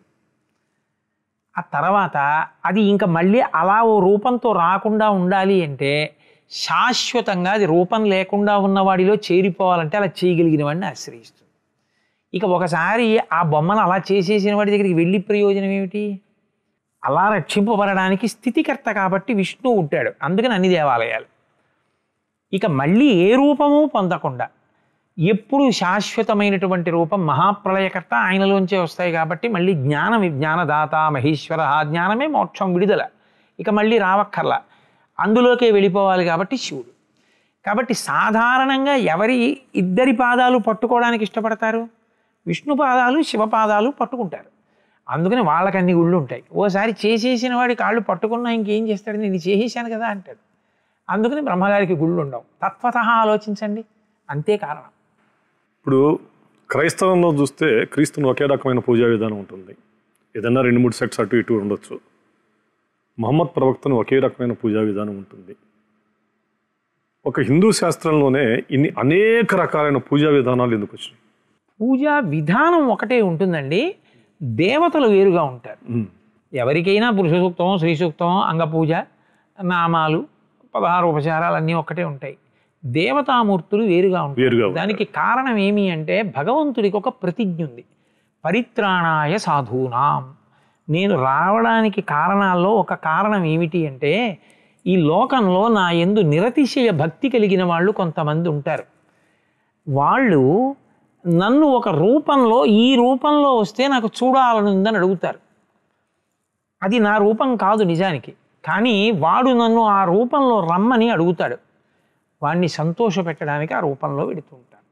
Speaker 2: ఆ తర్వాత అది ఇంకా మళ్ళీ అలా ఓ రూపంతో రాకుండా ఉండాలి అంటే శాశ్వతంగా అది రూపం లేకుండా ఉన్నవాడిలో చేరిపోవాలంటే అలా చేయగలిగిన వాడిని ఆశ్రయిస్తుంది ఇక ఒకసారి ఆ బొమ్మను అలా చేసేసిన వాడి దగ్గరికి వెళ్ళి ప్రయోజనం ఏమిటి అలా రక్షింపబడడానికి స్థితికర్త కాబట్టి విష్ణువు ఉంటాడు అందుకని అన్ని దేవాలయాలు ఇక మళ్ళీ ఏ రూపము పొందకుండా ఎప్పుడు శాశ్వతమైనటువంటి రూపం మహాప్రళయకర్త ఆయనలోంచే వస్తాయి కాబట్టి మళ్ళీ జ్ఞానం జ్ఞానదాత మహేశ్వర ఆ జ్ఞానమే మోక్షం విడుదల ఇక మళ్ళీ రావక్కర్లా అందులోకే వెళ్ళిపోవాలి కాబట్టి శివుడు కాబట్టి సాధారణంగా ఎవరి ఇద్దరి పాదాలు పట్టుకోవడానికి ఇష్టపడతారు విష్ణు పాదాలు శివ పాదాలు పట్టుకుంటారు అందుకని వాళ్ళకి అన్ని గుళ్ళు ఉంటాయి ఓసారి చేసేసిన వాడి కాళ్ళు పట్టుకున్నా ఇంకేం చేస్తాడు నేను చేసేసాను కదా అంటాడు అందుకని బ్రహ్మగారికి గుళ్ళు ఉండవు తత్వత ఆలోచించండి అంతే కారణం
Speaker 1: ఇప్పుడు క్రైస్తవంలో చూస్తే క్రీస్తుని ఒకే రకమైన పూజా విధానం ఉంటుంది ఏదన్నా రెండు మూడు సెట్స్ అటు ఇటు ఉండొచ్చు మహమ్మద్ ప్రవక్తను ఒకే రకమైన పూజా విధానం ఉంటుంది ఒక హిందూ శాస్త్రంలోనే ఇన్ని అనేక రకాలైన పూజా విధానాలు ఎందుకు వచ్చినాయి
Speaker 2: పూజా విధానం ఒకటే ఉంటుందండి దేవతలు వేరుగా ఉంటారు
Speaker 1: ఉమ్,
Speaker 2: ఎవరికైనా పురుష సూక్తం శ్రీ సూక్తం అంగపూజ నామాలు పదహారు ఉపచారాలు అన్నీ ఒక్కటే ఉంటాయి దేవతామూర్తులు వేరుగా ఉంటాయి
Speaker 1: వేరుగా ఉంటారు.
Speaker 2: దానికి కారణం ఏమి అంటే భగవంతుడికి ఒక ప్రతిజ్ఞ ఉంది పరిత్రాణాయ సాధూనాం నేను రావడానికి కారణాల్లో ఒక కారణం ఏమిటి అంటే ఈ లోకంలో నా ఎందు నిరతిశయ భక్తి కలిగిన వాళ్ళు కొంతమంది ఉంటారు వాళ్ళు నన్ను ఒక రూపంలో ఈ రూపంలో వస్తే నాకు చూడాలని ఉందని అడుగుతారు అది నా రూపం కాదు నిజానికి కానీ వాడు నన్ను ఆ రూపంలో రమ్మని అడుగుతాడు వాడిని సంతోషపెట్టడానికి ఆ రూపంలో వెడుతుంటాను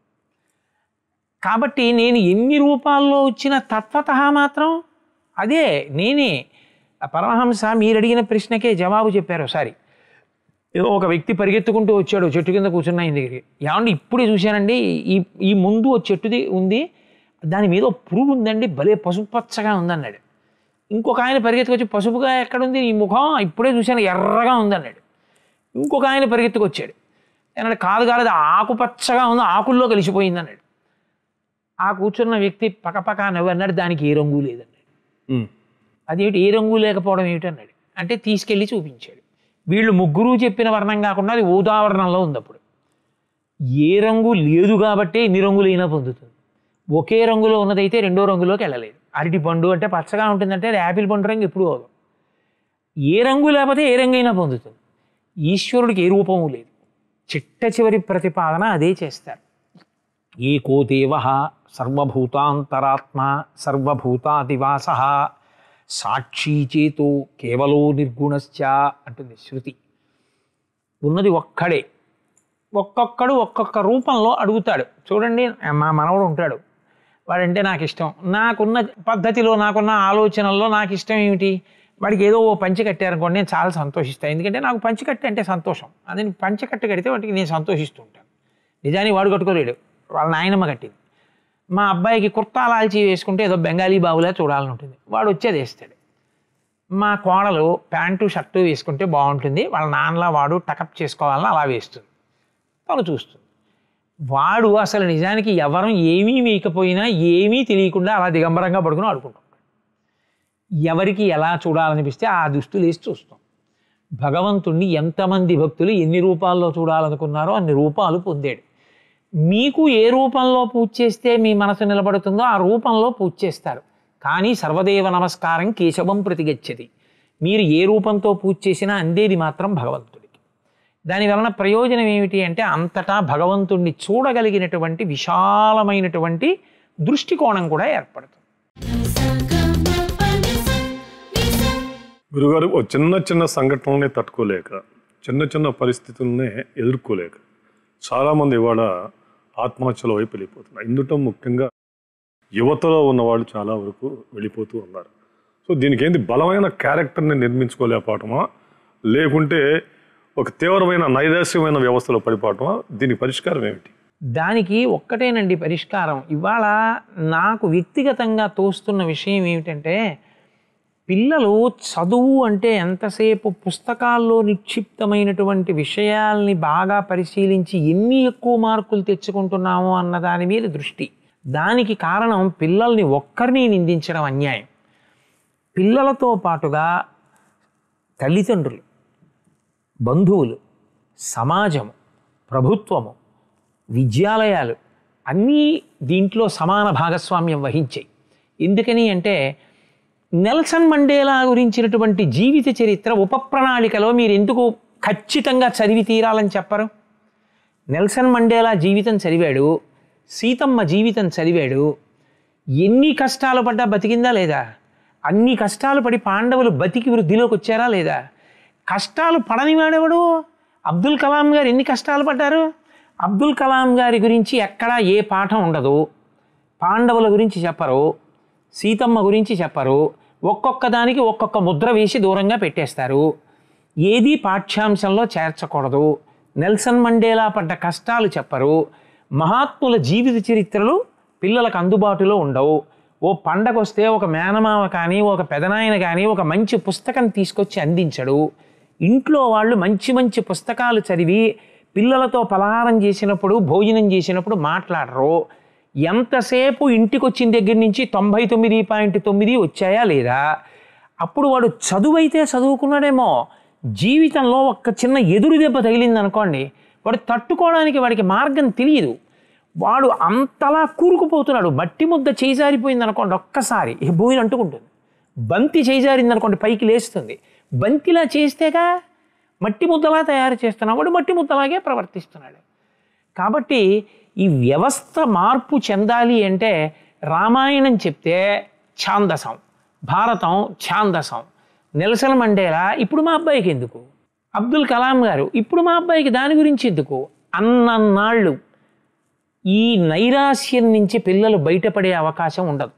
Speaker 2: కాబట్టి నేను ఎన్ని రూపాల్లో వచ్చిన తత్వత మాత్రం అదే నేనే ఆ పరమహంస మీరు అడిగిన ప్రశ్నకే జవాబు చెప్పారు ఒకసారి ఏదో ఒక వ్యక్తి పరిగెత్తుకుంటూ వచ్చాడు చెట్టు కింద కూర్చున్న ఆయన దగ్గరికి ఏమండి ఇప్పుడే చూశానండి ఈ ఈ ముందు ఓ చెట్టుది ఉంది దాని మీద ఓ పురుగు ఉందండి భలే పసుపు పచ్చగా ఉందన్నాడు ఇంకొక ఆయన పరిగెత్తుకొచ్చి పసుపుగా ఎక్కడుంది ఈ ముఖం ఇప్పుడే చూశాను ఎర్రగా ఉందన్నాడు ఇంకొక ఆయన పరిగెత్తుకొచ్చాడు అన్నాడు కాదు కాదు అది ఆకుపచ్చగా ఉంది ఆకుల్లో కలిసిపోయింది అన్నాడు ఆ కూర్చున్న వ్యక్తి పకపక నవ్వు అన్నాడు దానికి ఏ రంగు లేదన్నాడు
Speaker 1: ఉమ్,
Speaker 2: అదేమిటి ఏ రంగు లేకపోవడం ఏమిటన్నాడు అంటే తీసుకెళ్ళి చూపించాడు వీళ్ళు ముగ్గురు చెప్పిన వర్ణం కాకుండా అది ఊదావరణంలో ఉంది అప్పుడు ఏ రంగు లేదు కాబట్టే ఎన్ని రంగులైనా పొందుతుంది ఒకే రంగులో ఉన్నదైతే రెండో రంగులోకి వెళ్ళలేదు అరటి పండు అంటే పచ్చగా ఉంటుందంటే అది యాపిల్ పండు రంగు ఎప్పుడు అవదు ఏ రంగు లేకపోతే ఏ రంగైనా పొందుతుంది ఈశ్వరుడికి ఏ రూపము లేదు చిట్ట చివరి ప్రతిపాదన అదే చేస్తారు ఏకో దేవ సర్వభూతాంతరాత్మ సర్వభూతాదివాస సాక్షీ చేతో కేవలో నిర్గుణశ్చ అంటుంది శృతి ఉన్నది ఒక్కడే ఒక్కొక్కడు ఒక్కొక్క రూపంలో అడుగుతాడు చూడండి మా మనవడు ఉంటాడు వాడంటే నాకు ఇష్టం నాకున్న పద్ధతిలో నాకున్న ఆలోచనల్లో నాకు ఇష్టం ఏమిటి వాడికి ఏదో ఓ పంచి కట్టారనుకోండి నేను చాలా సంతోషిస్తాను ఎందుకంటే నాకు పంచి కట్టి అంటే సంతోషం అదే పంచి కట్టు కడితే వాటికి నేను సంతోషిస్తూ ఉంటాను నిజానికి వాడు కట్టుకోలేడు వాళ్ళ నాయనమ్మ కట్టింది మా అబ్బాయికి కుర్తా లాల్చి వేసుకుంటే ఏదో బెంగాలీ బాబులా చూడాలని ఉంటుంది వాడు వచ్చేది వేస్తాడు మా కోడలు ప్యాంటు షర్టు వేసుకుంటే బాగుంటుంది వాళ్ళ నాన్నలా వాడు టకప్ చేసుకోవాలని అలా వేస్తుంది తను చూస్తుంది వాడు అసలు నిజానికి ఎవరం ఏమీ వేయకపోయినా ఏమీ తెలియకుండా అలా దిగంబరంగా పడుకుని ఆడుకుంటాం ఎవరికి ఎలా చూడాలనిపిస్తే ఆ దుస్తులు వేసి చూస్తాం భగవంతుణ్ణి ఎంతమంది భక్తులు ఎన్ని రూపాల్లో చూడాలనుకున్నారో అన్ని రూపాలు పొందాడు మీకు ఏ రూపంలో పూజ చేస్తే మీ మనసు నిలబడుతుందో ఆ రూపంలో పూజ చేస్తారు కానీ సర్వదేవ నమస్కారం కేశవం ప్రతిగచ్చది మీరు ఏ రూపంతో పూజ చేసినా అందేది మాత్రం భగవంతుడికి దాని వలన ప్రయోజనం ఏమిటి అంటే అంతటా భగవంతుణ్ణి చూడగలిగినటువంటి విశాలమైనటువంటి దృష్టికోణం కూడా ఏర్పడుతుంది
Speaker 1: గురుగారు ఓ చిన్న చిన్న సంఘటనలనే తట్టుకోలేక చిన్న చిన్న పరిస్థితులనే ఎదుర్కోలేక చాలామంది ఇవాళ ఆత్మహత్యల వైపు వెళ్ళిపోతున్నారు ఇందుటం ముఖ్యంగా యువతలో ఉన్నవాళ్ళు చాలా వరకు వెళ్ళిపోతూ ఉన్నారు సో దీనికి ఏంటి బలమైన క్యారెక్టర్ని నిర్మించుకోలేకపోవటమా లేకుంటే ఒక తీవ్రమైన నైరాశ్యమైన వ్యవస్థలో పడిపోవటమా దీని పరిష్కారం ఏమిటి
Speaker 2: దానికి ఒక్కటేనండి పరిష్కారం ఇవాళ నాకు వ్యక్తిగతంగా తోస్తున్న విషయం ఏమిటంటే పిల్లలు చదువు అంటే ఎంతసేపు పుస్తకాల్లో నిక్షిప్తమైనటువంటి విషయాల్ని బాగా పరిశీలించి ఎన్ని ఎక్కువ మార్కులు తెచ్చుకుంటున్నామో అన్న దాని మీద దృష్టి దానికి కారణం పిల్లల్ని ఒక్కరిని నిందించడం అన్యాయం పిల్లలతో పాటుగా తల్లిదండ్రులు బంధువులు సమాజము ప్రభుత్వము విద్యాలయాలు అన్నీ దీంట్లో సమాన భాగస్వామ్యం వహించాయి ఎందుకని అంటే నెల్సన్ మండేలా గురించినటువంటి జీవిత చరిత్ర ఉపప్రణాళికలో మీరు ఎందుకు ఖచ్చితంగా చదివి తీరాలని చెప్పరు నెల్సన్ మండేలా జీవితం చదివాడు సీతమ్మ జీవితం చదివాడు ఎన్ని కష్టాలు పడ్డా బతికిందా లేదా అన్ని కష్టాలు పడి పాండవులు బతికి వృద్ధిలోకి వచ్చారా లేదా కష్టాలు పడని వాడెవడు అబ్దుల్ కలాం గారు ఎన్ని కష్టాలు పడ్డారు అబ్దుల్ కలాం గారి గురించి ఎక్కడా ఏ పాఠం ఉండదు పాండవుల గురించి చెప్పరు సీతమ్మ గురించి చెప్పరు ఒక్కొక్క దానికి ఒక్కొక్క ముద్ర వేసి దూరంగా పెట్టేస్తారు ఏది పాఠ్యాంశంలో చేర్చకూడదు నెల్సన్ మండేలా పడ్డ కష్టాలు చెప్పరు మహాత్ముల జీవిత చరిత్రలు పిల్లలకు అందుబాటులో ఉండవు ఓ పండగ వస్తే ఒక మేనమామ కానీ ఒక పెదనాయన కానీ ఒక మంచి పుస్తకం తీసుకొచ్చి అందించడు ఇంట్లో వాళ్ళు మంచి మంచి పుస్తకాలు చదివి పిల్లలతో పలహారం చేసినప్పుడు భోజనం చేసినప్పుడు మాట్లాడరు ఎంతసేపు ఇంటికి వచ్చిన దగ్గర నుంచి తొంభై తొమ్మిది పాయింట్ తొమ్మిది వచ్చాయా లేదా అప్పుడు వాడు చదువైతే చదువుకున్నాడేమో జీవితంలో ఒక్క చిన్న ఎదురు దెబ్బ తగిలింది అనుకోండి వాడు తట్టుకోవడానికి వాడికి మార్గం తెలియదు వాడు అంతలా కూరుకుపోతున్నాడు మట్టి ముద్ద చేజారిపోయింది అనుకోండి ఒక్కసారి ఈ భూమిని అంటుకుంటుంది బంతి చేజారింది అనుకోండి పైకి లేస్తుంది బంతిలా చేస్తేగా మట్టి ముద్దలా తయారు చేస్తున్నాడు వాడు మట్టి ముద్దలాగే ప్రవర్తిస్తున్నాడు కాబట్టి ఈ వ్యవస్థ మార్పు చెందాలి అంటే రామాయణం చెప్తే ఛాందసం భారతం ఛాందసం నెల్సన్ మండేలా ఇప్పుడు మా అబ్బాయికి ఎందుకు అబ్దుల్ కలాం గారు ఇప్పుడు మా అబ్బాయికి దాని గురించి ఎందుకు అన్నన్నాళ్ళు ఈ నైరాశ్యం నుంచి పిల్లలు బయటపడే అవకాశం ఉండదు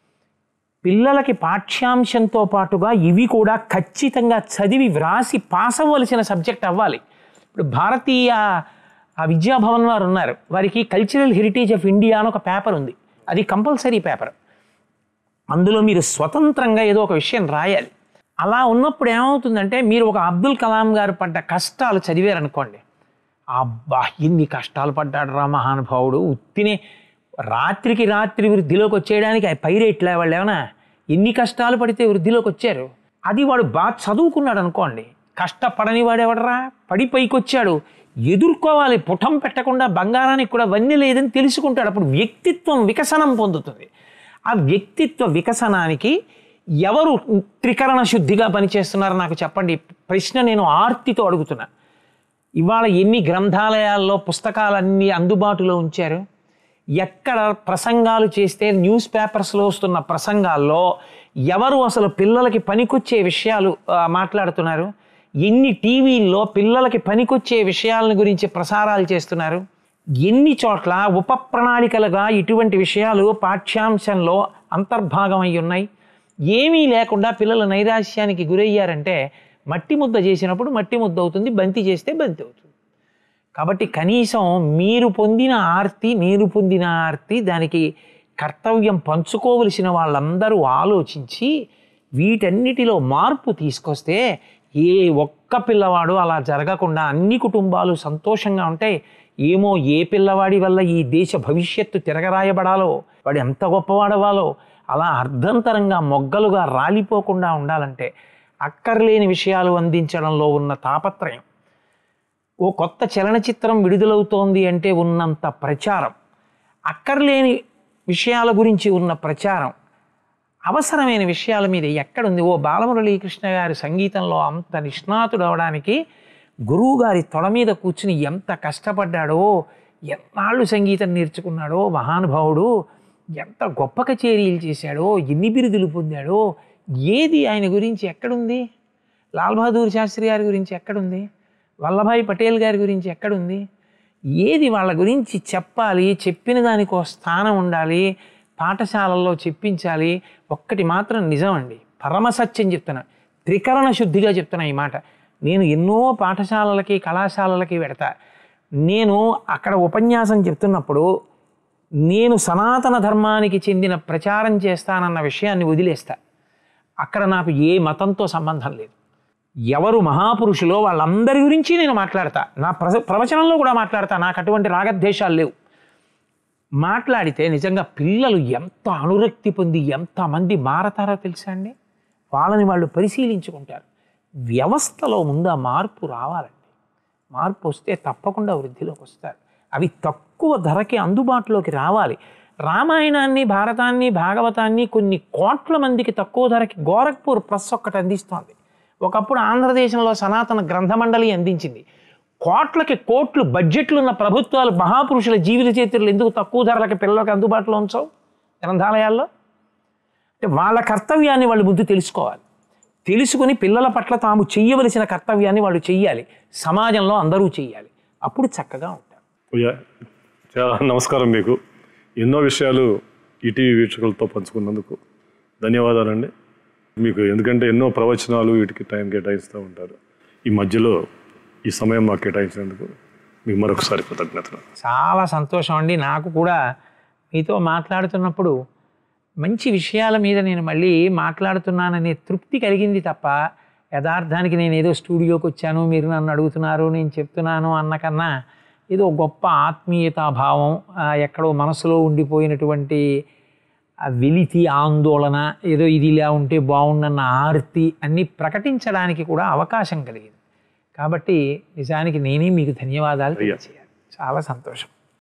Speaker 2: పిల్లలకి పాఠ్యాంశంతో పాటుగా ఇవి కూడా ఖచ్చితంగా చదివి వ్రాసి పాస్ అవ్వవలసిన సబ్జెక్ట్ అవ్వాలి ఇప్పుడు భారతీయ ఆ విద్యాభవన్ వారు ఉన్నారు వారికి కల్చరల్ హెరిటేజ్ ఆఫ్ ఇండియా అని ఒక పేపర్ ఉంది అది కంపల్సరీ పేపర్ అందులో మీరు స్వతంత్రంగా ఏదో ఒక విషయం రాయాలి అలా ఉన్నప్పుడు ఏమవుతుందంటే మీరు ఒక అబ్దుల్ కలాం గారు పడ్డ కష్టాలు చదివారనుకోండి అబ్బా ఎన్ని కష్టాలు పడ్డాడు రా మహానుభావుడు ఉత్తినే రాత్రికి రాత్రి వృద్ధిలోకి వచ్చేయడానికి ఆ పైరేట్లే వాళ్ళు ఏమన్నా ఎన్ని కష్టాలు పడితే వృద్ధిలోకి వచ్చారు అది వాడు బాగా చదువుకున్నాడు అనుకోండి కష్టపడని వాడెవడరా పడి పైకి వచ్చాడు ఎదుర్కోవాలి పుటం పెట్టకుండా బంగారానికి కూడా వన్నె లేదని తెలుసుకుంటాడు అప్పుడు వ్యక్తిత్వం వికసనం పొందుతుంది ఆ వ్యక్తిత్వ వికసనానికి ఎవరు త్రికరణ శుద్ధిగా పనిచేస్తున్నారో నాకు చెప్పండి ప్రశ్న నేను ఆర్తితో అడుగుతున్నా ఇవాళ ఎన్ని గ్రంథాలయాల్లో పుస్తకాలన్నీ అందుబాటులో ఉంచారు ఎక్కడ ప్రసంగాలు చేస్తే న్యూస్ పేపర్స్లో వస్తున్న ప్రసంగాల్లో ఎవరు అసలు పిల్లలకి పనికొచ్చే విషయాలు ఆ, మాట్లాడుతున్నారు ఎన్ని టీవీల్లో పిల్లలకి పనికొచ్చే విషయాలను గురించి ప్రసారాలు చేస్తున్నారు ఎన్ని చోట్ల ఉప ప్రణాళికలుగా ఇటువంటి విషయాలు పాఠ్యాంశంలో అంతర్భాగం అయి ఉన్నాయి ఏమీ లేకుండా పిల్లలు నైరాశ్యానికి గురయ్యారంటే మట్టి ముద్ద చేసినప్పుడు మట్టి ముద్ద అవుతుంది బంతి చేస్తే బంతి అవుతుంది కాబట్టి కనీసం మీరు పొందిన ఆర్తి నేను పొందిన ఆర్తి దానికి కర్తవ్యం పంచుకోవలసిన వాళ్ళందరూ ఆలోచించి వీటన్నిటిలో మార్పు తీసుకొస్తే ఏ ఒక్క పిల్లవాడు అలా జరగకుండా అన్ని కుటుంబాలు సంతోషంగా ఉంటాయి ఏమో ఏ పిల్లవాడి వల్ల ఈ దేశ భవిష్యత్తు తిరగరాయబడాలో వాడు ఎంత గొప్పవాడవాలో అలా అర్ధంతరంగా మొగ్గలుగా రాలిపోకుండా ఉండాలంటే అక్కర్లేని విషయాలు అందించడంలో ఉన్న తాపత్రయం ఓ కొత్త చలనచిత్రం విడుదలవుతోంది అంటే ఉన్నంత ప్రచారం అక్కర్లేని విషయాల గురించి ఉన్న ప్రచారం అవసరమైన విషయాల మీద ఎక్కడుంది ఓ బాలమురళీకృష్ణ గారి సంగీతంలో అంత నిష్ణాతుడు అవడానికి గురువు గారి తొడ మీద కూర్చుని ఎంత కష్టపడ్డాడో ఎన్నాళ్ళు సంగీతం నేర్చుకున్నాడో మహానుభావుడు ఎంత గొప్ప కచేరీలు చేశాడో ఎన్ని బిరుదులు పొందాడో ఏది ఆయన గురించి ఎక్కడుంది లాల్ బహదూర్ శాస్త్రి గారి గురించి ఎక్కడుంది వల్లభాయ్ పటేల్ గారి గురించి ఎక్కడుంది ఏది వాళ్ళ గురించి చెప్పాలి చెప్పిన దానికి ఒక స్థానం ఉండాలి పాఠశాలల్లో చెప్పించాలి ఒక్కటి మాత్రం నిజం అండి పరమసత్యం చెప్తున్నా త్రికరణ శుద్ధిగా చెప్తున్నా ఈ మాట నేను ఎన్నో పాఠశాలలకి కళాశాలలకి వెడతా నేను అక్కడ ఉపన్యాసం చెప్తున్నప్పుడు నేను సనాతన ధర్మానికి చెందిన ప్రచారం చేస్తానన్న విషయాన్ని వదిలేస్తా అక్కడ నాకు ఏ మతంతో సంబంధం లేదు ఎవరు మహాపురుషులో వాళ్ళందరి గురించి నేను మాట్లాడతా నా ప్ర ప్రవచనంలో కూడా మాట్లాడతా నాకు అటువంటి రాగద్వేషాలు లేవు మాట్లాడితే నిజంగా పిల్లలు ఎంత అనురక్తి పొంది ఎంతమంది మారతారో తెలుసా అండి వాళ్ళని వాళ్ళు పరిశీలించుకుంటారు వ్యవస్థలో ముందు ఆ మార్పు రావాలండి మార్పు వస్తే తప్పకుండా వృద్ధిలోకి వస్తారు అవి తక్కువ ధరకి అందుబాటులోకి రావాలి రామాయణాన్ని భారతాన్ని భాగవతాన్ని కొన్ని కోట్ల మందికి తక్కువ ధరకి గోరఖ్పూర్ ప్రెస్ ఒక్కటి అందిస్తోంది ఒకప్పుడు ఆంధ్రదేశంలో సనాతన గ్రంథమండలి అందించింది కోట్లకి కోట్లు బడ్జెట్లు ఉన్న ప్రభుత్వాలు మహాపురుషుల జీవిత చరిత్రలు ఎందుకు తక్కువ ధరలకి పిల్లలకి అందుబాటులో ఉంచవు గ్రంథాలయాల్లో అంటే వాళ్ళ కర్తవ్యాన్ని వాళ్ళు ముందు తెలుసుకోవాలి తెలుసుకుని పిల్లల పట్ల తాము చెయ్యవలసిన కర్తవ్యాన్ని వాళ్ళు చెయ్యాలి సమాజంలో అందరూ చెయ్యాలి అప్పుడు చక్కగా ఉంటారు
Speaker 1: యా, చాలా నమస్కారం మీకు ఎన్నో విషయాలు ఈటీవీ వీక్షకులతో పంచుకున్నందుకు ధన్యవాదాలండి మీకు ఎందుకంటే ఎన్నో ప్రవచనాలు వీటికి టైం కేటాయిస్తూ ఉంటారు ఈ మధ్యలో ఈ సమయం మాకు కేటాయించినందుకు మీకు మరొకసారి కృతజ్ఞతలు
Speaker 2: చాలా సంతోషం అండి నాకు కూడా మీతో మాట్లాడుతున్నప్పుడు మంచి విషయాల మీద నేను మళ్ళీ మాట్లాడుతున్నాననే తృప్తి కలిగింది తప్ప యథార్థానికి నేను ఏదో స్టూడియోకి వచ్చాను మీరు నన్ను అడుగుతున్నారు నేను చెప్తున్నాను అన్న కన్నా ఏదో గొప్ప ఆత్మీయతాభావం ఆ, ఎక్కడో మనసులో ఉండిపోయినటువంటి ఆ వెలితి ఆందోళన ఏదో ఇది ఇలా ఉంటే బాగుండన్న ఆర్తి అన్నీ ప్రకటించడానికి కూడా అవకాశం కలిగింది కాబట్టి నిజానికి నేనే మీకు ధన్యవాదాలు
Speaker 1: అయ్యా.
Speaker 2: తెలియజేయాలి చాలా సంతోషం